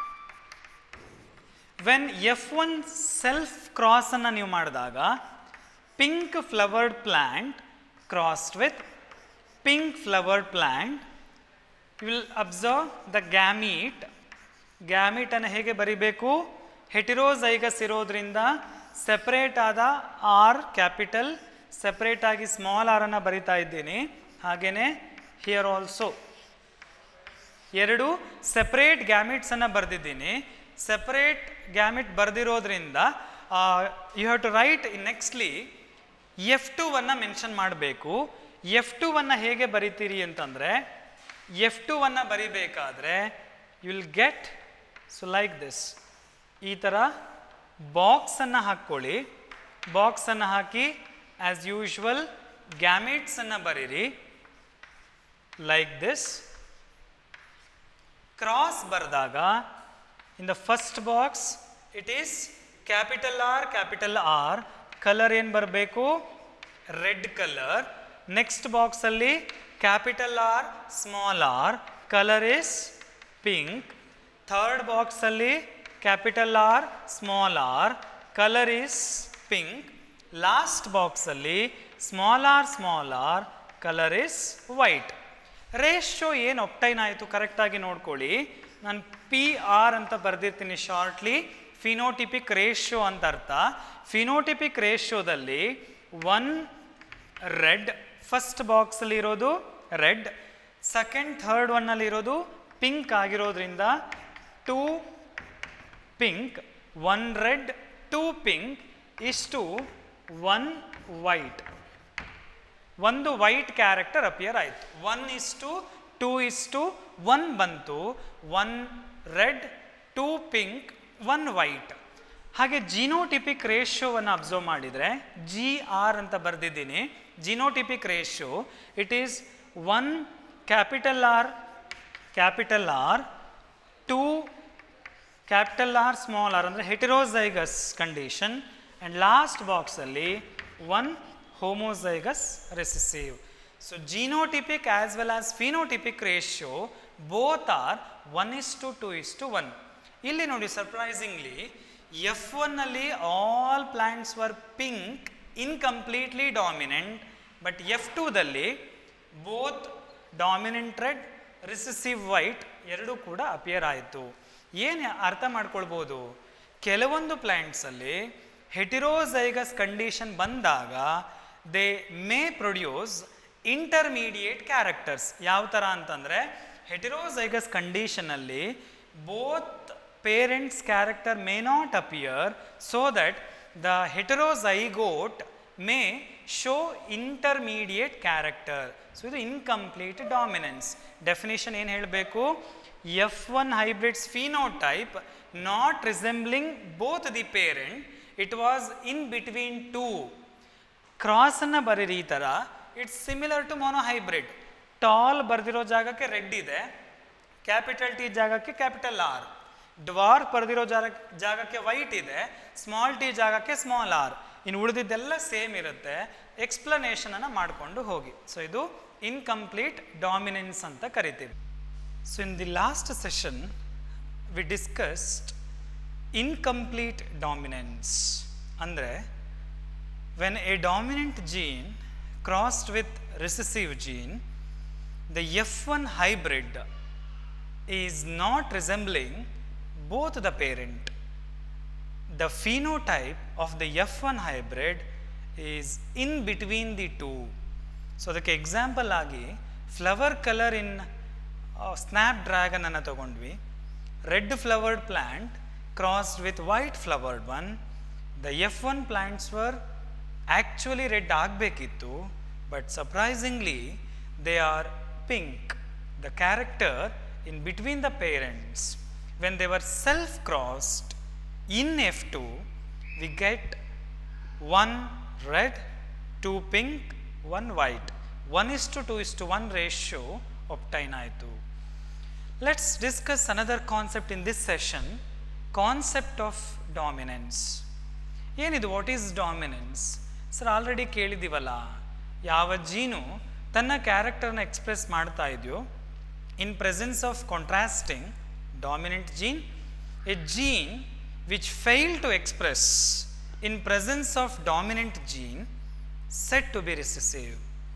ವೆನ್ ಎಫ್ ಒನ್ ಸೆಲ್ಫ್ ಕ್ರಾಸನ್ನು ನೀವು ಮಾಡಿದಾಗ pink flowered plant crossed with pink flowered plant you will observe the gamete ಗ್ಯಾಮೀಟನ್ನು ಹೇಗೆ ಬರಿಬೇಕು ಹೆಟಿರೋಸೈಗಸ್ ಇರೋದ್ರಿಂದ ಸೆಪ್ರೇಟ್ ಆದ ಆರ್ ಕ್ಯಾಪಿಟಲ್ ಸೆಪ್ರೇಟ್ ಆಗಿ ಸ್ಮಾಲ್ ಆರನ್ನು ಬರಿತಾ ಇದ್ದೀನಿ ಹಾಗೆಯೇ ಹಿಯರ್ ಆಲ್ಸೋ ಎರಡು ಸೆಪ್ರೇಟ್ ಗ್ಯಾಮಿಟ್ಸನ್ನು ಬರೆದಿದ್ದೀನಿ ಸೆಪ್ರೇಟ್ ಗ್ಯಾಮಿಟ್ ಬರೆದಿರೋದ್ರಿಂದ you have to write nextly F ಟುವನ್ನು ಮೆನ್ಷನ್ ಮಾಡಬೇಕು ಎಫ್ ಟುವನ್ನು ಹೇಗೆ ಬರಿತೀರಿ ಅಂತಂದರೆ ಎಫ್ ಟುವನ್ನು ಬರಿಬೇಕಾದ್ರೆ you will get so like this ಈ ಥರ ಬಾಕ್ಸನ್ನು ಹಾಕ್ಕೊಳ್ಳಿ ಬಾಕ್ಸನ್ನು ಹಾಕಿ ಆ್ಯಸ್ ಯೂಶ್ವಲ್ ಗ್ಯಾಮಿಟ್ಸನ್ನು ಬರೀರಿ ಲೈಕ್ ದಿಸ್ ಕ್ರಾಸ್ ಬರೆದಾಗ in the first box it is capital R capital R colour ಏನು ಬರಬೇಕು ರೆಡ್ ಕಲರ್ ನೆಕ್ಸ್ಟ್ ಬಾಕ್ಸಲ್ಲಿ capital R small R colour is pink third ಬಾಕ್ಸಲ್ಲಿ capital R small R colour is pink last ಬಾಕ್ಸಲ್ಲಿ small R small R colour is white ratio ಏನು obtain ಆಯಿತು ಕರೆಕ್ಟಾಗಿ ನೋಡ್ಕೊಳ್ಳಿ ನಾನು ಪಿ ಆರ್ ಅಂತ ಬರೆದಿರ್ತೀನಿ ಶಾರ್ಟ್ಲಿ ಫಿನೋಟಿಪಿಕ್ ರೇಷೋ ಅಂತ ಅರ್ಥ ಫಿನೋಟಿಪಿಕ್ ರೇಷೋದಲ್ಲಿ ಒನ್ ರೆಡ್ ಫಸ್ಟ್ ಬಾಕ್ಸಲ್ಲಿ ಇರೋದು ರೆಡ್ ಸೆಕೆಂಡ್ ಥರ್ಡ್ ಒನ್ನಲ್ಲಿ ಇರೋದು ಪಿಂಕ್ ಆಗಿರೋದ್ರಿಂದ two pink one red two pink ಇಷ್ಟು ಒನ್ ವೈಟ್ ಒಂದು ವೈಟ್ ಕ್ಯಾರೆಕ್ಟರ್ ಅಪಿಯರ್ ಆಯಿತು one is to two is to one ಬಂತು one red two pink one white ಹಾಗೆ ಜಿನೋಟಿಪಿಕ್ ರೇಷಿಯೋವನ್ನು ಅಬ್ಸರ್ವ್ ಮಾಡಿದರೆ ಜಿ ಆರ್ ಅಂತ ಬರೆದಿದ್ದೀನಿ genotypic ratio it is one capital R capital R two capital R small R ಅಂದರೆ heterozygous condition and last ಬಾಕ್ಸಲ್ಲಿ one homozygous recessive so genotypic as well as phenotypic ratio both are one is to two is to one ಇಲ್ಲಿ ನೋಡಿ surprisingly F ಒನ್ನಲ್ಲಿ all plants were pink incompletely dominant but F ಟೂದಲ್ಲಿ both dominant red recessive white ಎರಡೂ ಕೂಡ appear ಆಯಿತು ಏನು ಅರ್ಥ ಮಾಡ್ಕೊಳ್ಬೋದು ಕೆಲವೊಂದು ಪ್ಲ್ಯಾಂಟ್ಸಲ್ಲಿ ಹೆಟಿರೋಸೈಗಸ್ ಕಂಡೀಷನ್ ಬಂದಾಗ they may produce intermediate characters ಯಾವ ಥರ ಅಂತಂದರೆ ಹೆಟಿರೋಸೈಗಸ್ ಕಂಡೀಷನಲ್ಲಿ both parents character may not appear so that the heterozygote may show intermediate character so ಇದು ಇನ್ಕಂಪ್ಲೀಟ್ ಡಾಮಿನೆನ್ಸ್ ಡೆಫಿನೇಷನ್ ಏನು ಹೇಳಬೇಕು F one hybrids phenotype not resembling both the parent it was in between two ಕ್ರಾಸನ್ನು ಬರೀರಿ ಈ ಥರ it's similar to monohybrid tall ಬರೆದಿರೋ ಜಾಗಕ್ಕೆ red ಇದೆ ಕ್ಯಾಪಿಟಲ್ ಟಿ ಜಾಗಕ್ಕೆ ಕ್ಯಾಪಿಟಲ್ ಆರ್ ಡ್ವಾರ್ಕ್ ಬರೆದಿರೋ ಜಾಗ ಜಾಗಕ್ಕೆ ವೈಟ್ ಇದೆ ಸ್ಮಾಲ್ ಟಿ ಜಾಗಕ್ಕೆ ಸ್ಮಾಲ್ ಆರ್ ಇನ್ನು ಉಳಿದಿದ್ದೆಲ್ಲ ಸೇಮ್ ಇರುತ್ತೆ ಎಕ್ಸ್ಪ್ಲನೇಷನನ್ನು ಮಾಡಿಕೊಂಡು ಹೋಗಿ ಸೊ ಇದು ಇನ್ಕಂಪ್ಲೀಟ್ ಡಾಮಿನೆನ್ಸ್ ಅಂತ ಕರಿತೀವಿ so in the last session we discussed incomplete dominance ಅಂದರೆ when a dominant gene crossed with recessive gene, the F1 hybrid is not resembling both the parent. The phenotype of the F1 hybrid is in between the two. So ಅದಕ್ಕೆ example ಆಗಿ flower colour in snapdragon ಅನ್ನು ತಗೊಂಡ್ವಿ red flowered plant crossed with white flowered one the F one plants were actually red ಆಗಬೇಕಿತ್ತು but surprisingly they are pink the character in between the parents when they were self crossed in F two we get one red two pink one white one is to two is to one ratio obtain ಆಯಿತು let's discuss another concept in this session concept of dominance ಏನಿದು what is dominance sir already ಕೇಳಿದ್ದೀವಲ್ಲ ಯಾವ gene ತನ್ನ ಕ್ಯಾರೆಕ್ಟರ್ನ express ಮಾಡ್ತಾ ಇದೆಯೋ in presence of contrasting dominant gene a gene which fail to express in presence of dominant gene said to be recessive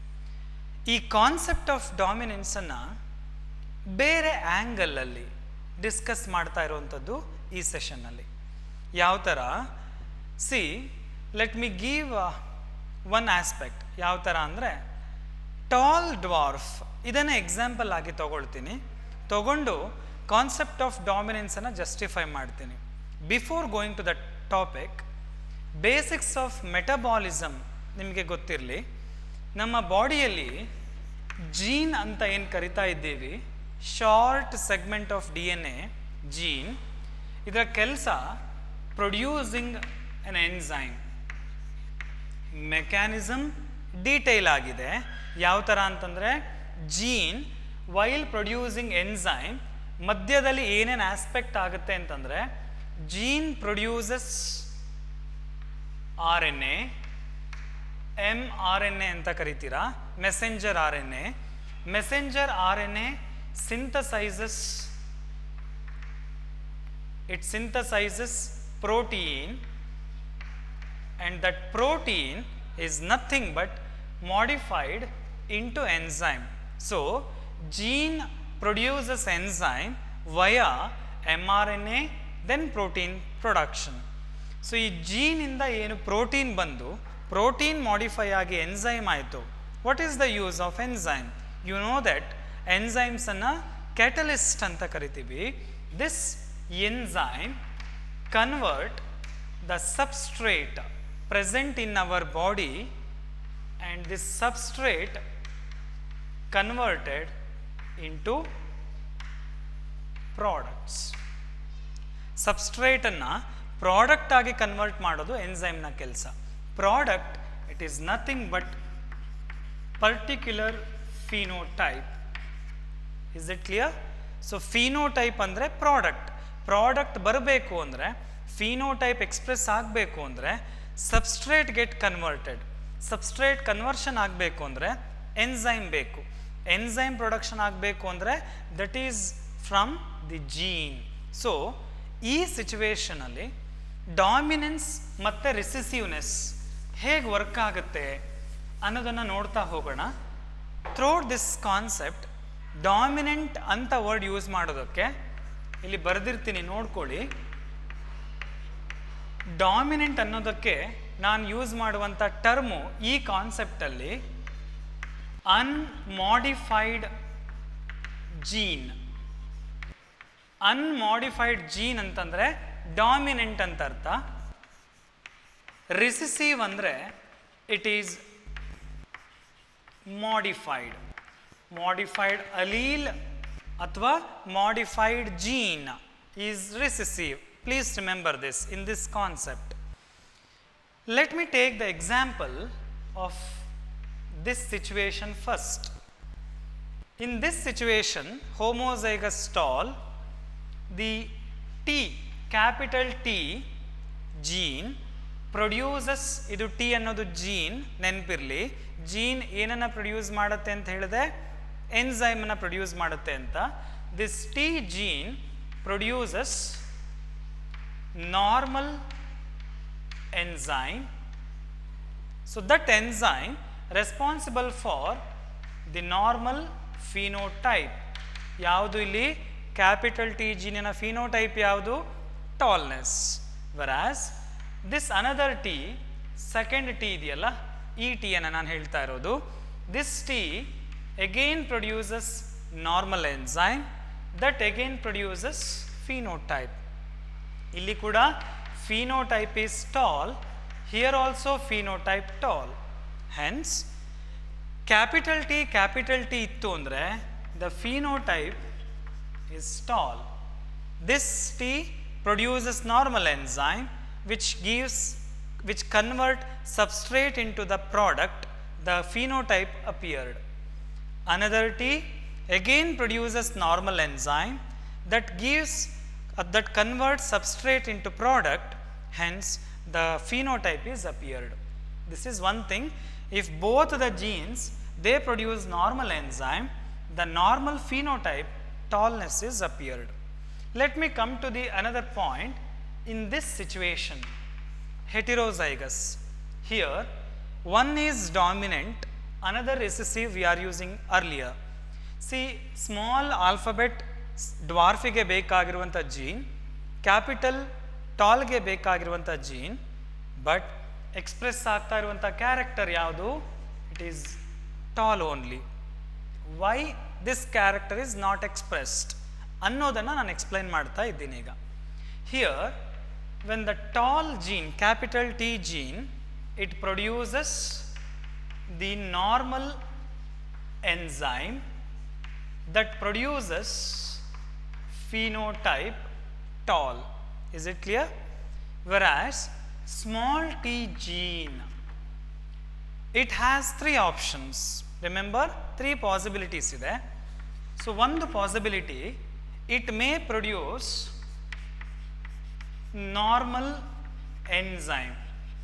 ಈ concept of ಡಾಮಿನೆನ್ಸನ್ನು ಬೇರೆ ಆ್ಯಂಗಲಲ್ಲಿ ಡಿಸ್ಕಸ್ ಮಾಡ್ತಾ ಇರುವಂಥದ್ದು ಈ ಸೆಷನ್ನಲ್ಲಿ ಯಾವ ಥರ see let me give one aspect ಯಾವ ಥರ ಅಂದರೆ ಟಾಲ್ ಡ್ವಾರ್ಫ್ ಇದನ್ನು ಎಕ್ಸಾಂಪಲ್ ಆಗಿ ತಗೊಳ್ತೀನಿ ತಗೊಂಡು ಕಾನ್ಸೆಪ್ಟ್ ಆಫ್ ಡಾಮಿನೆನ್ಸನ್ನು ಜಸ್ಟಿಫೈ ಮಾಡ್ತೀನಿ before going to the topic basics of metabolism ನಿಮಗೆ ಗೊತ್ತಿರಲಿ ನಮ್ಮ ಬಾಡಿಯಲ್ಲಿ ಜೀನ್ ಅಂತ ಏನು ಕರಿತಾ ಇದ್ದೀವಿ short segment of D N A gene ಇದರ ಕೆಲಸ producing an enzyme mechanism detail ಆಗಿದೆ ಯಾವ ಥರ ಅಂತಂದರೆ ಜೀನ್ ವೈಲ್ ಪ್ರೊಡ್ಯೂಸಿಂಗ್ ಎನ್ಸೈಮ್ ಮಧ್ಯದಲ್ಲಿ ಏನೇನು ಆಸ್ಪೆಕ್ಟ್ ಆಗುತ್ತೆ ಅಂತಂದರೆ gene produces R N A M R N A ಅಂತ ಕರಿತೀರಾ messenger R N A messenger R N A synthesizes it synthesizes protein and that protein is nothing but modified into enzyme. So, gene produces enzyme via mRNA then protein production. So ಈ ಜೀನಿಂದ ಏನು protein ಬಂದು protein modify ಆಗಿ enzyme ಆಯಿತು what is the use of enzyme you know that ಎನ್ಸೈಮ್ಸನ್ನು catalyst ಅಂತ ಕರಿತೀವಿ this enzyme convert the substrate present in our body and this substrate converted into products ಸಬ್ಸ್ಟ್ರೇಟನ್ನು ಪ್ರಾಡಕ್ಟ್ ಆಗಿ ಕನ್ವರ್ಟ್ ಮಾಡೋದು ಎನ್ಸೈಮ್ನ ಕೆಲಸ product it is nothing but particular phenotype is it clear so phenotype ಅಂದರೆ product product ಬರಬೇಕು ಅಂದರೆ phenotype express ಆಗಬೇಕು ಅಂದರೆ substrate get converted substrate conversion ಆಗಬೇಕು ಅಂದರೆ ಎನ್ಸೈಮ್ ಬೇಕು ಎನ್ಸೈಮ್ ಪ್ರೊಡಕ್ಷನ್ ಆಗಬೇಕು ಅಂದರೆ that is from the gene so ಈ ಸಿಚುವೇಶನಲ್ಲಿ ಡಾಮಿನೆನ್ಸ್ ಮತ್ತು ರಿಸೆಸಿವ್ನೆಸ್ ಹೇಗೆ ವರ್ಕ್ ಆಗುತ್ತೆ ಅನ್ನೋದನ್ನು ನೋಡ್ತಾ ಹೋಗೋಣ ಥ್ರೋಟ್ ದಿಸ್ ಕಾನ್ಸೆಪ್ಟ್ ಡಾಮಿನೆಂಟ್ ಅಂತ ವರ್ಡ್ ಯೂಸ್ ಮಾಡೋದಕ್ಕೆ ಇಲ್ಲಿ ಬರೆದಿರ್ತೀನಿ ನೋಡ್ಕೊಳ್ಳಿ ಡಾಮಿನೆಂಟ್ ಅನ್ನೋದಕ್ಕೆ ನಾನು ಯೂಸ್ ಮಾಡುವಂಥ ಟರ್ಮು ಈ ಕಾನ್ಸೆಪ್ಟಲ್ಲಿ ಅನ್ಮಾಡಿಫೈಡ್ ಜೀನ್ ಅನ್ಮಾಡಿಫೈಡ್ ಜೀನ್ ಅಂತಂದರೆ ಡಾಮಿನೆಂಟ್ ಅಂತ ಅರ್ಥ ರಿಸಿಸಿವ್ ಅಂದರೆ it is modified modified allele ಅಥವಾ modified gene is recessive please remember this in this concept let me take the example of this situation first. In this situation, homozygous stall, the T, capital T gene produces ಇದು T ಅನ್ನೋದು gene ನೆನಪಿರಲಿ gene ಏನನ್ನು produce ಮಾಡುತ್ತೆ ಅಂತ ಹೇಳಿದೆ ಎನ್ಸೈಮನ್ನು produce ಮಾಡುತ್ತೆ ಅಂತ this T gene produces normal enzyme. So that enzyme responsible for the normal phenotype. ಯಾವುದು ಇಲ್ಲಿ ಕ್ಯಾಪಿಟಲ್ ಟಿ ಜೀನಿನ ಫಿನೋಟೈಪ್ ಯಾವುದು tallness whereas this another T second T ಇದೆಯಲ್ಲ ಈ ಟಿಯನ್ನು ನಾನು ಹೇಳ್ತಾ ಇರೋದು this T again produces normal enzyme that again produces phenotype ಇಲ್ಲಿ ಕೂಡ phenotype is tall here also phenotype tall hence capital T capital T ಇತ್ತು ಅಂದರೆ the phenotype is tall this T produces normal enzyme which gives which convert substrate into the product the phenotype appeared another T again produces normal enzyme that gives uh, that converts substrate into product hence the phenotype is appeared this is one thing if both the genes they produce normal enzyme the normal phenotype tallness is appeared let me come to the another point in this situation heterozygous here one is dominant another recessive we are using earlier see small alphabet ಡ್ವಾರ್ಫಿಗೆ ಬೇಕಾಗಿರುವಂಥ gene capital ಟಾಲ್ಗೆ ಬೇಕಾಗಿರುವಂಥ gene but express ಆಗ್ತಾ ಇರುವಂಥ character ಯಾವುದು it is tall only why this character is not expressed ಅನ್ನೋದನ್ನು ನಾನು explain ಮಾಡ್ತಾ ಇದ್ದೀನಿ ಈಗ here when the tall gene capital T gene it produces the normal enzyme that produces phenotype tall. Is it clear? Whereas small t gene, it has three options. Remember, three possibilities ಇದೆ. So, ಒಂದು possibility, it may produce normal enzyme.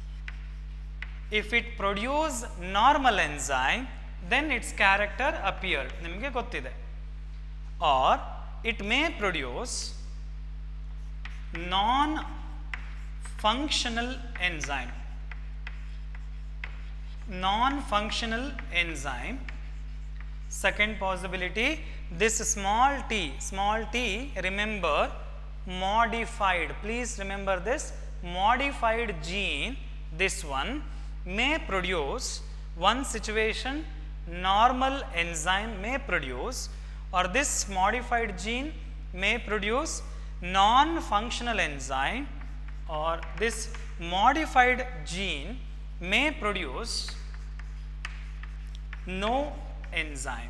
If it produce normal enzyme, then its character appeared. ನಿಮಗೆ ಗೊತ್ತಿದೆ. Or it may produce non-functional enzyme. Non-functional enzyme second possibility this small t small t remember modified please remember this modified gene this one may produce one situation normal enzyme may produce or this modified gene may produce non-functional enzyme or this modified gene may produce no enzyme.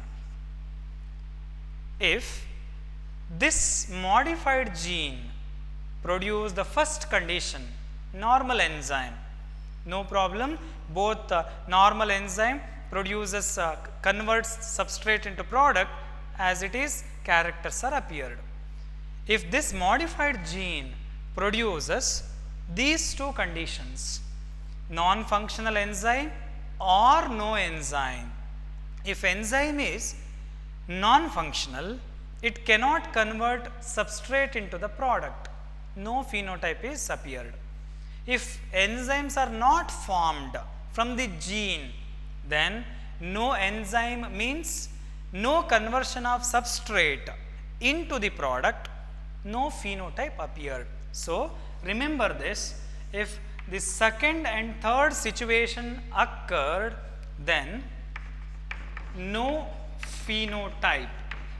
If this modified gene produce the first condition normal enzyme no problem both uh, normal enzyme produces uh, converts substrate into product as it is characters are appeared if this modified gene produces these two conditions non functional enzyme or no enzyme if enzyme is non functional it cannot convert substrate into the product no phenotype is appeared if enzymes are not formed from the gene then no enzyme means no conversion of substrate into the product no phenotype appeared so remember this if the second and third situation occurred then no phenotype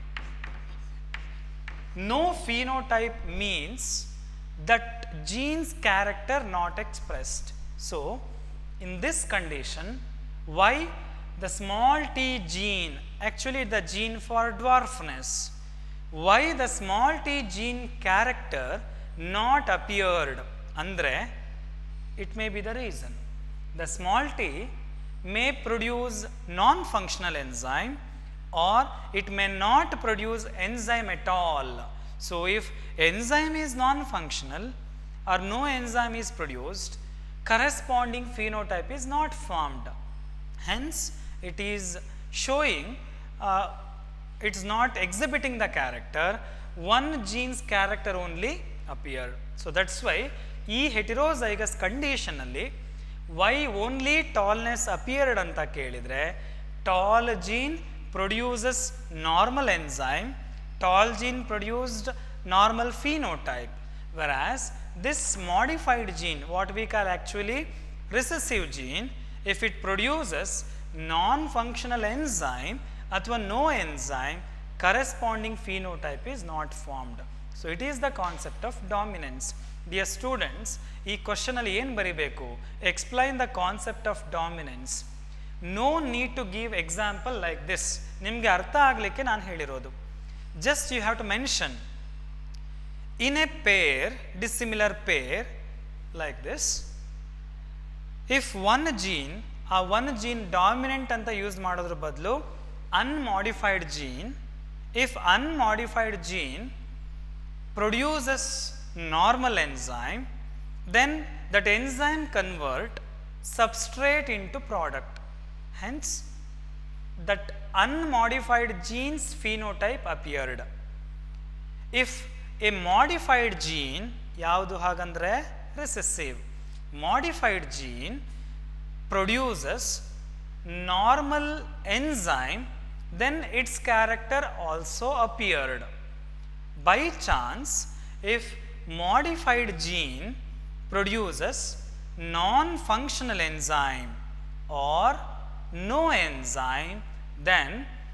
no phenotype means that gene's character not expressed. So, in this condition, why the small t gene, actually the gene for dwarfness, why the small t gene character not appeared? Andre, it may be the reason. The small t may produce non-functional enzyme or it may not produce enzyme at all. So, if enzyme is non-functional or no enzyme is produced, corresponding phenotype is not formed. Hence, it is showing, uh, it is not exhibiting the character, one gene's character only appear. So, that is why ಈ heterozygous ಕಂಡೀಷನಲ್ಲಿ why only tallness appeared ಅಂತ ಕೇಳಿದರೆ tall gene produces normal enzyme tall gene produced normal phenotype whereas this modified gene what we call actually recessive gene if it produces non-functional enzyme ಅಥವಾ no enzyme corresponding phenotype is not formed so it is the concept of dominance dear students ಈ ಕ್ವಶನಲ್ಲಿ ಏನು ಬರಿಬೇಕು explain the concept of dominance no need to give example like this ನಿಮಗೆ ಅರ್ಥ ಆಗಲಿಕ್ಕೆ ನಾನು ಹೇಳಿರೋದು just you have to mention in a pair dissimilar pair like this if one gene ಆ ಒನ್ ಜೀನ್ ಡಾಮಿನೆಂಟ್ ಅಂತ ಯೂಸ್ ಮಾಡೋದ್ರ ಬದಲು unmodified gene if unmodified gene produces normal enzyme then that enzyme convert substrate into product hence that unmodified gene's phenotype appeared if a modified gene ಯಾವುದು ಹಾಗಂದ್ರೆ recessive modified gene produces normal enzyme then its character also appeared by chance if modified gene produces non-functional enzyme or no enzyme then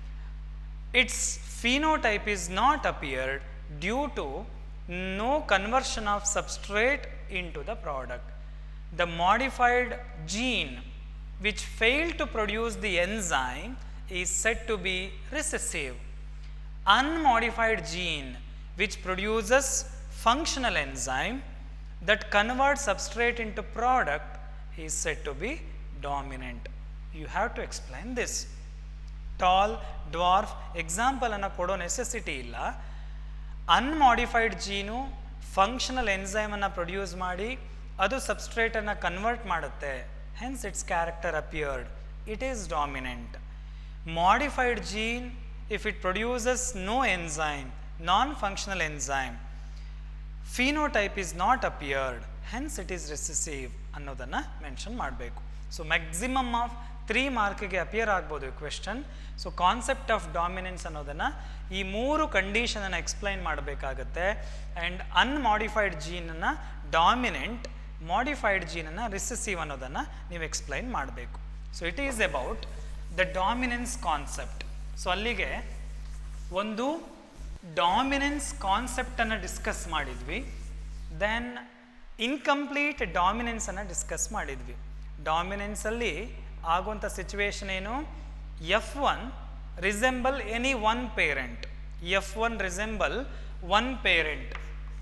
its phenotype is not appeared due to no conversion of substrate into the product. The modified gene which failed to produce the enzyme is said to be recessive. Unmodified gene which produces functional enzyme that converts substrate into product is said to be dominant. You have to explain this. Tall dwarf ಎಕ್ಸಾಂಪಲನ್ನು ಕೊಡೋ necessity ಇಲ್ಲ ಅನ್ಮಾಡಿಫೈಡ್ ಜೀನು functional ಎನ್ಸೈಮನ್ನು produce ಮಾಡಿ ಅದು ಸಬ್ಸ್ಟ್ರೇಟನ್ನು convert ಮಾಡುತ್ತೆ hence its character appeared it is dominant modified gene if it produces no enzyme non functional enzyme phenotype is not appeared hence it is recessive ಅನ್ನೋದನ್ನು mention ಮಾಡಬೇಕು so maximum of three ಮಾರ್ಕ್ಗೆ appear ಆಗ್ಬೋದು question so concept of dominance ಅನ್ನೋದನ್ನು ಈ ಮೂರು ಕಂಡೀಷನನ್ನು explain ಮಾಡಬೇಕಾಗತ್ತೆ and unmodified ಜೀನನ್ನು ಡಾಮಿನೆಂಟ್ ಮಾಡಿಫೈಡ್ ಜೀನನ್ನು ರಿಸೆಸಿವ್ ಅನ್ನೋದನ್ನು ನೀವು ಎಕ್ಸ್ಪ್ಲೈನ್ ಮಾಡಬೇಕು so it is about the dominance concept so ಅಲ್ಲಿಗೆ ಒಂದು ಡಾಮಿನೆನ್ಸ್ ಕಾನ್ಸೆಪ್ಟನ್ನು ಡಿಸ್ಕಸ್ ಮಾಡಿದ್ವಿ ದೆನ್ ಇನ್ಕಂಪ್ಲೀಟ್ ಡಾಮಿನೆನ್ಸನ್ನು ಡಿಸ್ಕಸ್ ಮಾಡಿದ್ವಿ ಡಾಮಿನೆನ್ಸಲ್ಲಿ ಆಗುವಂಥ ಸಿಚುವೇಶನ್ ಏನು F one resemble any one parent F one resemble one parent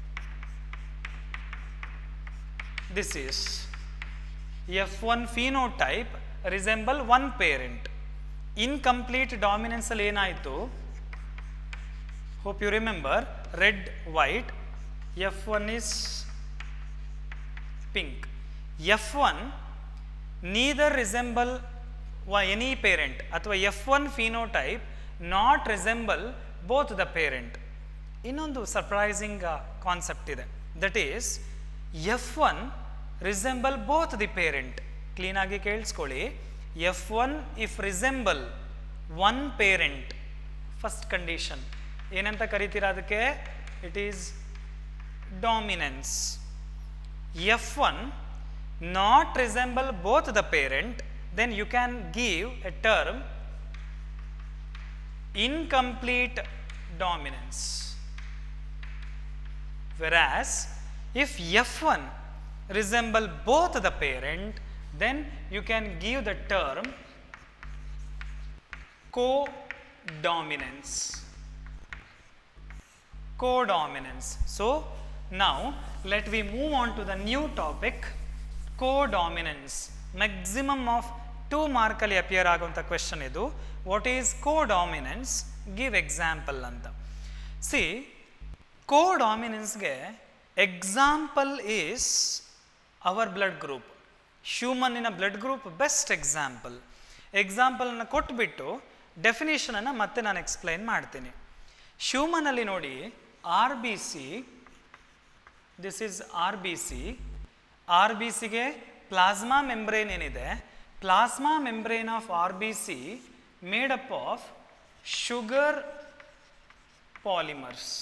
this is F one phenotype resemble one parent incomplete dominance ಅಲ್ಲಿ ಏನಾಯಿತು hope you remember red white F one is pink F one neither resemble any parent ಅಥವಾ F one phenotype not resemble both the parent ಇನ್ನೊಂದು surprising concept ಇದೆ that is F one resemble both the parent ಕ್ಲೀನಾಗಿ ಕೇಳಿಸ್ಕೊಳ್ಳಿ F one if resemble one parent first condition ಏನಂತ ಕರಿತೀರಾ ಅದಕ್ಕೆ it is dominance F one not resemble both the parent then you can give a term incomplete dominance. Whereas if F1 resemble both the parent, then you can give the term co-dominance. Co-dominance. So now let we move on to the new topic co-dominance. Maximum of two ಮಾರ್ಕಲ್ಲಿ appear ಆಗುವಂಥ question ಇದು what is codominance give example ಅಂತ see ಕೋ ಡಾಮಿನೆನ್ಸ್ಗೆ example is our blood group ಹ್ಯೂಮನ್ನಿನ blood group best example ಎಕ್ಸಾಂಪಲನ್ನು ಕೊಟ್ಬಿಟ್ಟು ಡೆಫಿನೇಷನನ್ನು ಮತ್ತೆ ನಾನು ಎಕ್ಸ್ಪ್ಲೈನ್ ಮಾಡ್ತೀನಿ ಹ್ಯೂಮನಲ್ಲಿ ನೋಡಿ R B C this is R B C ಆರ್ ಬಿ ಸಿಗೆ ಪ್ಲಾಸ್ಮಾ ಮೆಂಬ್ರೇನ್ ಏನಿದೆ plasma membrane of R B C made up of sugar polymers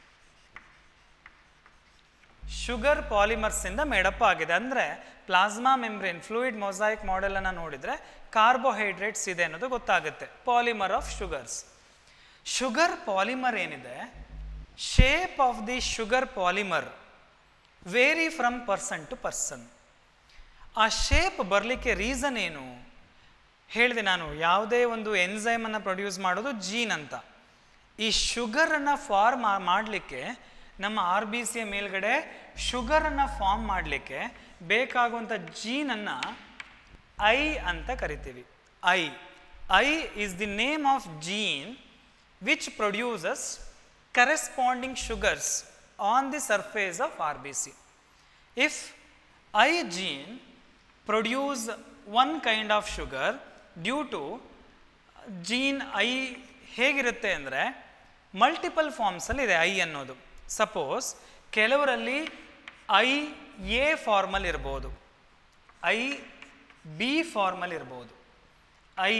sugar polymers ಇಂದ ಮೇಡಪ್ ಆಗಿದೆ ಅಂದರೆ plasma membrane fluid mosaic model ಅನ್ನು ನೋಡಿದರೆ ಕಾರ್ಬೋಹೈಡ್ರೇಟ್ಸ್ ಇದೆ ಅನ್ನೋದು ಗೊತ್ತಾಗುತ್ತೆ polymer of sugars sugar polymer ಏನಿದೆ shape of the sugar polymer vary from person to person ಆ ಶೇಪ್ ಬರಲಿಕ್ಕೆ ರೀಸನ್ ಏನು ಹೇಳಿದೆ ನಾನು ಯಾವುದೇ ಒಂದು ಎನ್ಸೈಮನ್ನು ಪ್ರೊಡ್ಯೂಸ್ ಮಾಡೋದು ಜೀನ್ ಅಂತ ಈ ಶುಗರನ್ನು ಫಾರ್ಮ್ ಮಾಡಲಿಕ್ಕೆ ನಮ್ಮ ಆರ್ ಬಿ ಸಿಯ ಮೇಲ್ಗಡೆ ಶುಗರನ್ನು ಫಾರ್ಮ್ ಮಾಡಲಿಕ್ಕೆ ಬೇಕಾಗುವಂಥ ಜೀನನ್ನು ಐ ಅಂತ ಕರಿತೀವಿ I I is the name of gene which produces corresponding sugars on the surface of R B C if I gene produce one kind of sugar due to gene I ಹೇಗಿರುತ್ತೆ ಅಂದರೆ multiple ಫಾರ್ಮ್ಸಲ್ಲಿ ಇದೆ I ಅನ್ನೋದು suppose ಕೆಲವರಲ್ಲಿ I A ಫಾರ್ಮಲ್ ಇರ್ಬೋದು I B ಫಾರ್ಮಲ್ ಇರ್ಬೋದು ಐ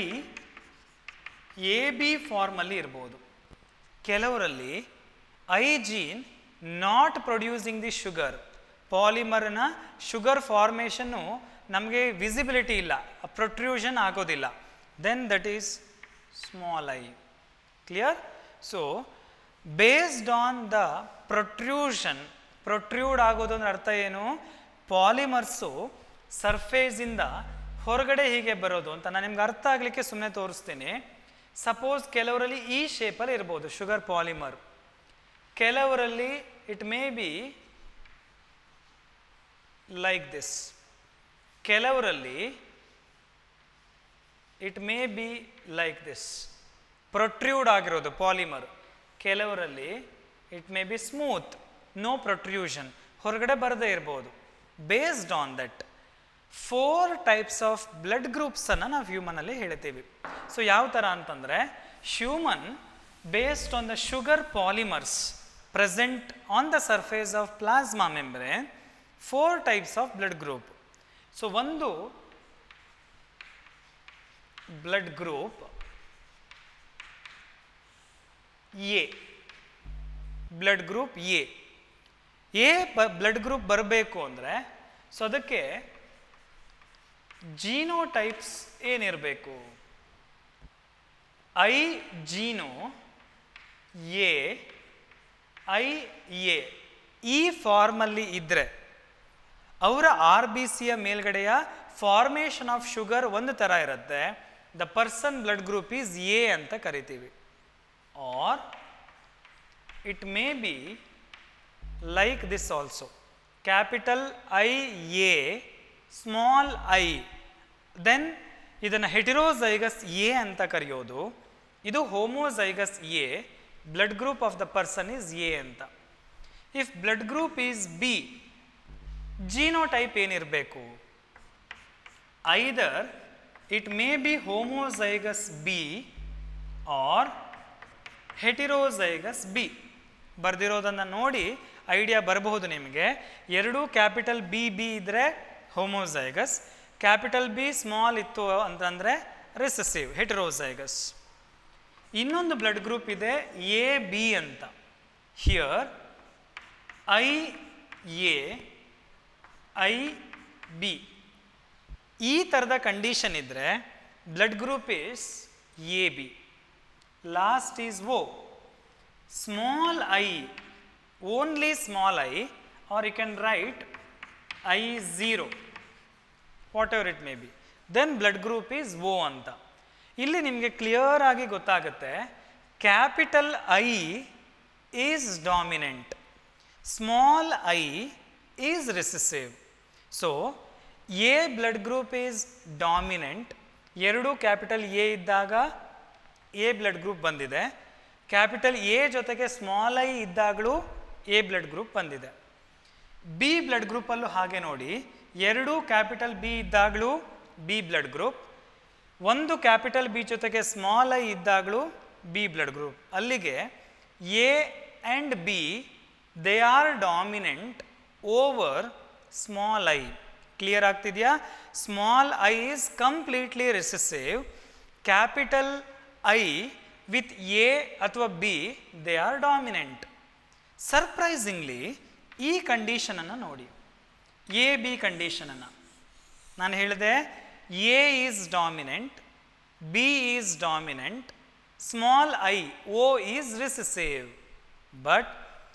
ಎ ಬಿ ಫಾರ್ಮಲ್ಲಿ ಇರ್ಬೋದು ಕೆಲವರಲ್ಲಿ I gene not producing the sugar ಪಾಲಿಮರ್ನ ಶುಗರ್ ಫಾರ್ಮೇಷನ್ನು ನಮಗೆ ವಿಸಿಬಿಲಿಟಿ ಇಲ್ಲ ಪ್ರೊಟ್ರ್ಯೂಷನ್ ಆಗೋದಿಲ್ಲ then that is small I clear so based on the protrusion protrude ಆಗೋದು ಅಂದ್ರೆ ಅರ್ಥ ಏನು ಪಾಲಿಮರ್ಸು ಸರ್ಫೇಸಿಂದ ಹೊರಗಡೆ ಹೀಗೆ ಬರೋದು ಅಂತ ನಾನು ನಿಮ್ಗೆ ಅರ್ಥ ಆಗಲಿಕ್ಕೆ ಸುಮ್ಮನೆ ತೋರಿಸ್ತೀನಿ ಸಪೋಸ್ ಕೆಲವರಲ್ಲಿ ಈ ಶೇಪಲ್ಲಿ ಇರ್ಬೋದು ಶುಗರ್ ಪಾಲಿಮರ್ ಕೆಲವರಲ್ಲಿ it may be like this ಕೆಲವರಲ್ಲಿ it may be like this protrude ಆಗಿರೋದು ಪಾಲಿಮರ್ ಕೆಲವರಲ್ಲಿ it may be smooth no protrusion ಹೊರಗಡೆ ಬರದೇ ಇರ್ಬೋದು based on that four types of blood ಗ್ರೂಪ್ಸನ್ನು ನಾವು ಹ್ಯೂಮನಲ್ಲಿ ಹೇಳ್ತೀವಿ ಸೊ ಯಾವ ಥರ ಅಂತಂದರೆ human based on the sugar polymers present on the surface of plasma membrane four types of blood group so ಒಂದು blood group A blood group A A blood group ಬರಬೇಕು ಅಂದರೆ ಸೊ ಅದಕ್ಕೆ ಜೀನೋಟೈಪ್ಸ್ ಏನಿರಬೇಕು I ಜೀನೋ A I A ಈ ಫಾರ್ಮಲ್ಲಿ ಇದ್ದರೆ ಅವರ ಆರ್ ಬಿ ಸಿಯ ಮೇಲ್ಗಡೆಯ ಫಾರ್ಮೇಷನ್ ಆಫ್ ಶುಗರ್ ಒಂದು ಥರ ಇರುತ್ತೆ the person blood group is A ಅಂತ ಕರಿತೀವಿ or it may be like this also capital I A small I then ಇದನ್ನು ಹೆಟಿರೋಸೈಗಸ್ ಎ ಅಂತ ಕರೆಯೋದು ಇದು homozygous A blood group of the person is A ಅಂತ if blood group is B genotype ಏನಿರಬೇಕು either it may be homozygous B or heterozygous B ಬರೆದಿರೋದನ್ನು ನೋಡಿ idea ಬರಬಹುದು ನಿಮಗೆ ಎರಡೂ ಕ್ಯಾಪಿಟಲ್ ಬಿ ಬಿ ಇದ್ದರೆ ಹೋಮೋಸೈಗಸ್ ಕ್ಯಾಪಿಟಲ್ ಬಿ ಸ್ಮಾಲ್ ಇತ್ತು ಅಂತಂದರೆ ರಿಸೆಸಿವ್ ಹೆಟಿರೋಸೈಗಸ್ ಇನ್ನೊಂದು ಬ್ಲಡ್ ಗ್ರೂಪ್ ಇದೆ ಎ ಬಿ ಅಂತ here I A I B ಈ ಥರದ ಕಂಡೀಷನ್ ಇದ್ದರೆ blood group is A B last is O small I only small I or you can write I zero whatever it may be then blood group is O ಅಂತ ಇಲ್ಲಿ ನಿಮಗೆ clear ಆಗಿ ಗೊತ್ತಾಗುತ್ತೆ capital I is dominant small I is recessive so A blood group is dominant ಎರಡು capital A ಇದ್ದಾಗ A blood group ಬಂದಿದೆ capital A ಜೊತೆಗೆ small I ಇದ್ದಾಗಲೂ ಎ ಬ್ಲಡ್ ಗ್ರೂಪ್ ಬಂದಿದೆ ಬಿ ಬ್ಲಡ್ ಗ್ರೂಪಲ್ಲೂ ಹಾಗೆ ನೋಡಿ ಎರಡು ಕ್ಯಾಪಿಟಲ್ ಬಿ ಇದ್ದಾಗಲೂ ಬಿ ಬ್ಲಡ್ ಗ್ರೂಪ್ ಒಂದು ಕ್ಯಾಪಿಟಲ್ ಬಿ ಜೊತೆಗೆ ಸ್ಮಾಲ್ ಐ ಇದ್ದಾಗಲೂ ಬಿ ಬ್ಲಡ್ ಗ್ರೂಪ್ ಅಲ್ಲಿಗೆ A and B they are dominant over small I clear ಆಗ್ತಿದೆಯಾ small I is completely recessive capital I with A ಅಥವಾ B they are dominant surprisingly ಈ ಕಂಡೀಷನನ್ನು ನೋಡಿ A B ಕಂಡೀಷನನ್ನು ನಾನು ಹೇಳಿದೆ A is dominant B is dominant small I O is recessive but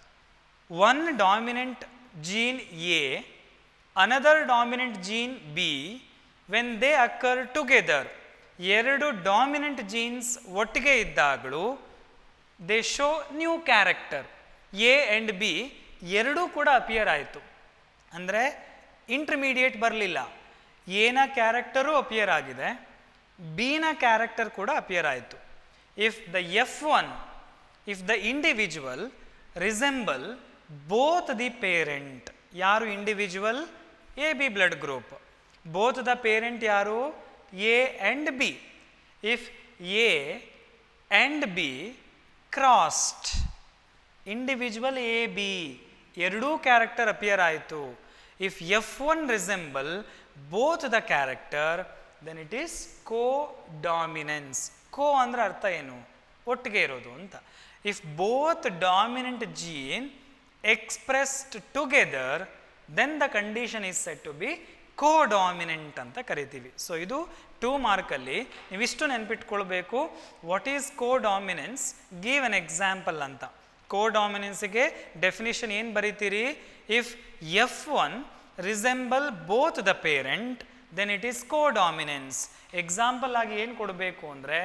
one dominant gene A, another dominant gene B, when they occur together, ಎರಡು dominant genes ಒಟ್ಟಿಗೆ ಇದ್ದಾಗಲೂ they show new character A and B ಎರಡೂ ಕೂಡ appear ಆಯಿತು ಅಂದರೆ intermediate ಬರಲಿಲ್ಲ ಎನ character appear ಆಗಿದೆ ಬಿನ ಕ್ಯಾರೆಕ್ಟರ್ ಕೂಡ ಅಪಿಯರ್ ಆಯಿತು if the F one if the individual resemble both the parent ಯಾರು individual A B blood group both the parent ಯಾರು A and B if A and B crossed individual A B ಎರಡೂ character appear ಆಯಿತು if F one resemble both the character then it is codominance co ಅಂದ್ರೆ ಅರ್ಥ ಏನು ಒಟ್ಟಿಗೆ ಇರೋದು ಅಂತ if both dominant gene expressed together then the condition is set to be codominant ಅಂತ ಕರಿತೀವಿ ಸೊ ಇದು ಟೂ ಮಾರ್ಕಲ್ಲಿ ನೀವಿಷ್ಟು ನೆನ್ಪಿಟ್ಕೊಳ್ಬೇಕು what is codominance give an example ಅಂತ ಕೋ ಡಾಮಿನೆನ್ಸ್ಗೆ ಡೆಫಿನಿಷನ್ ಏನು ಬರೀತೀರಿ if F one resemble both the parent then it is codominance example ಆಗಿ ಏನು ಕೊಡಬೇಕು ಅಂದರೆ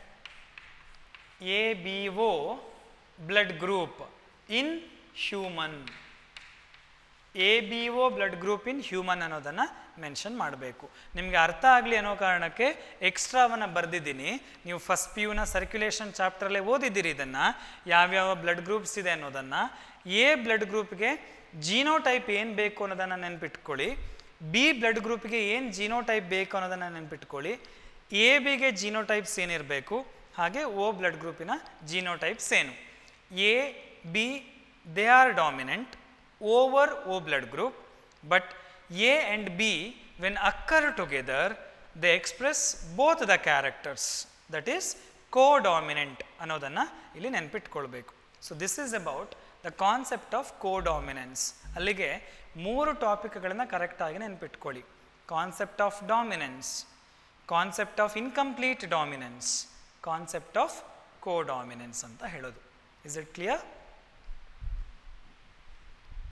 A B O blood group in human A B O blood group in human ಅನ್ನೋದನ್ನು ಮೆನ್ಷನ್ ಮಾಡಬೇಕು ನಿಮಗೆ ಅರ್ಥ ಆಗಲಿ ಅನ್ನೋ ಕಾರಣಕ್ಕೆ ಎಕ್ಸ್ಟ್ರಾವನ್ನು ಬರೆದಿದ್ದೀನಿ ನೀವು ಫಸ್ಟ್ ಪಿ ಯುನ ಸರ್ಕ್ಯುಲೇಷನ್ ಚಾಪ್ಟ್ರಲ್ಲೇ ಓದಿದ್ದೀರಿ ಇದನ್ನು ಯಾವ್ಯಾವ ಬ್ಲಡ್ ಗ್ರೂಪ್ಸ್ ಇದೆ ಅನ್ನೋದನ್ನು ಎ ಬ್ಲಡ್ ಗ್ರೂಪ್ಗೆ ಜೀನೋಟೈಪ್ ಏನು ಬೇಕು ಅನ್ನೋದನ್ನು ನೆನ್ಪಿಟ್ಕೊಳ್ಳಿ ಬಿ ಬ್ಲಡ್ ಗ್ರೂಪ್ಗೆ ಏನು ಜೀನೋಟೈಪ್ ಬೇಕು ಅನ್ನೋದನ್ನು ನೆನ್ಪಿಟ್ಕೊಳ್ಳಿ ಎ ಬಿಗೆ ಜೀನೋಟೈಪ್ಸ್ ಏನಿರಬೇಕು ಹಾಗೆ ಓ ಬ್ಲಡ್ ಗ್ರೂಪಿನ ಜೀನೋಟೈಪ್ಸ್ ಏನು A B they are dominant over O blood group but A and B when occur together they express both the characters that is codominant ಅನ್ನೋದನ್ನು ಇಲ್ಲಿ ನೆನ್ಪಿಟ್ಕೊಳ್ಬೇಕು so this is about the concept of codominance ಅಲ್ಲಿಗೆ ಮೂರು ಟಾಪಿಕ್ಗಳನ್ನು ಕರೆಕ್ಟಾಗಿ ನೆನ್ಪಿಟ್ಕೊಳ್ಳಿ concept of dominance concept of incomplete dominance concept of codominance ಅಂತ ಹೇಳೋದು ಇಸ್ ಇಟ್ ಕ್ಲಿಯರ್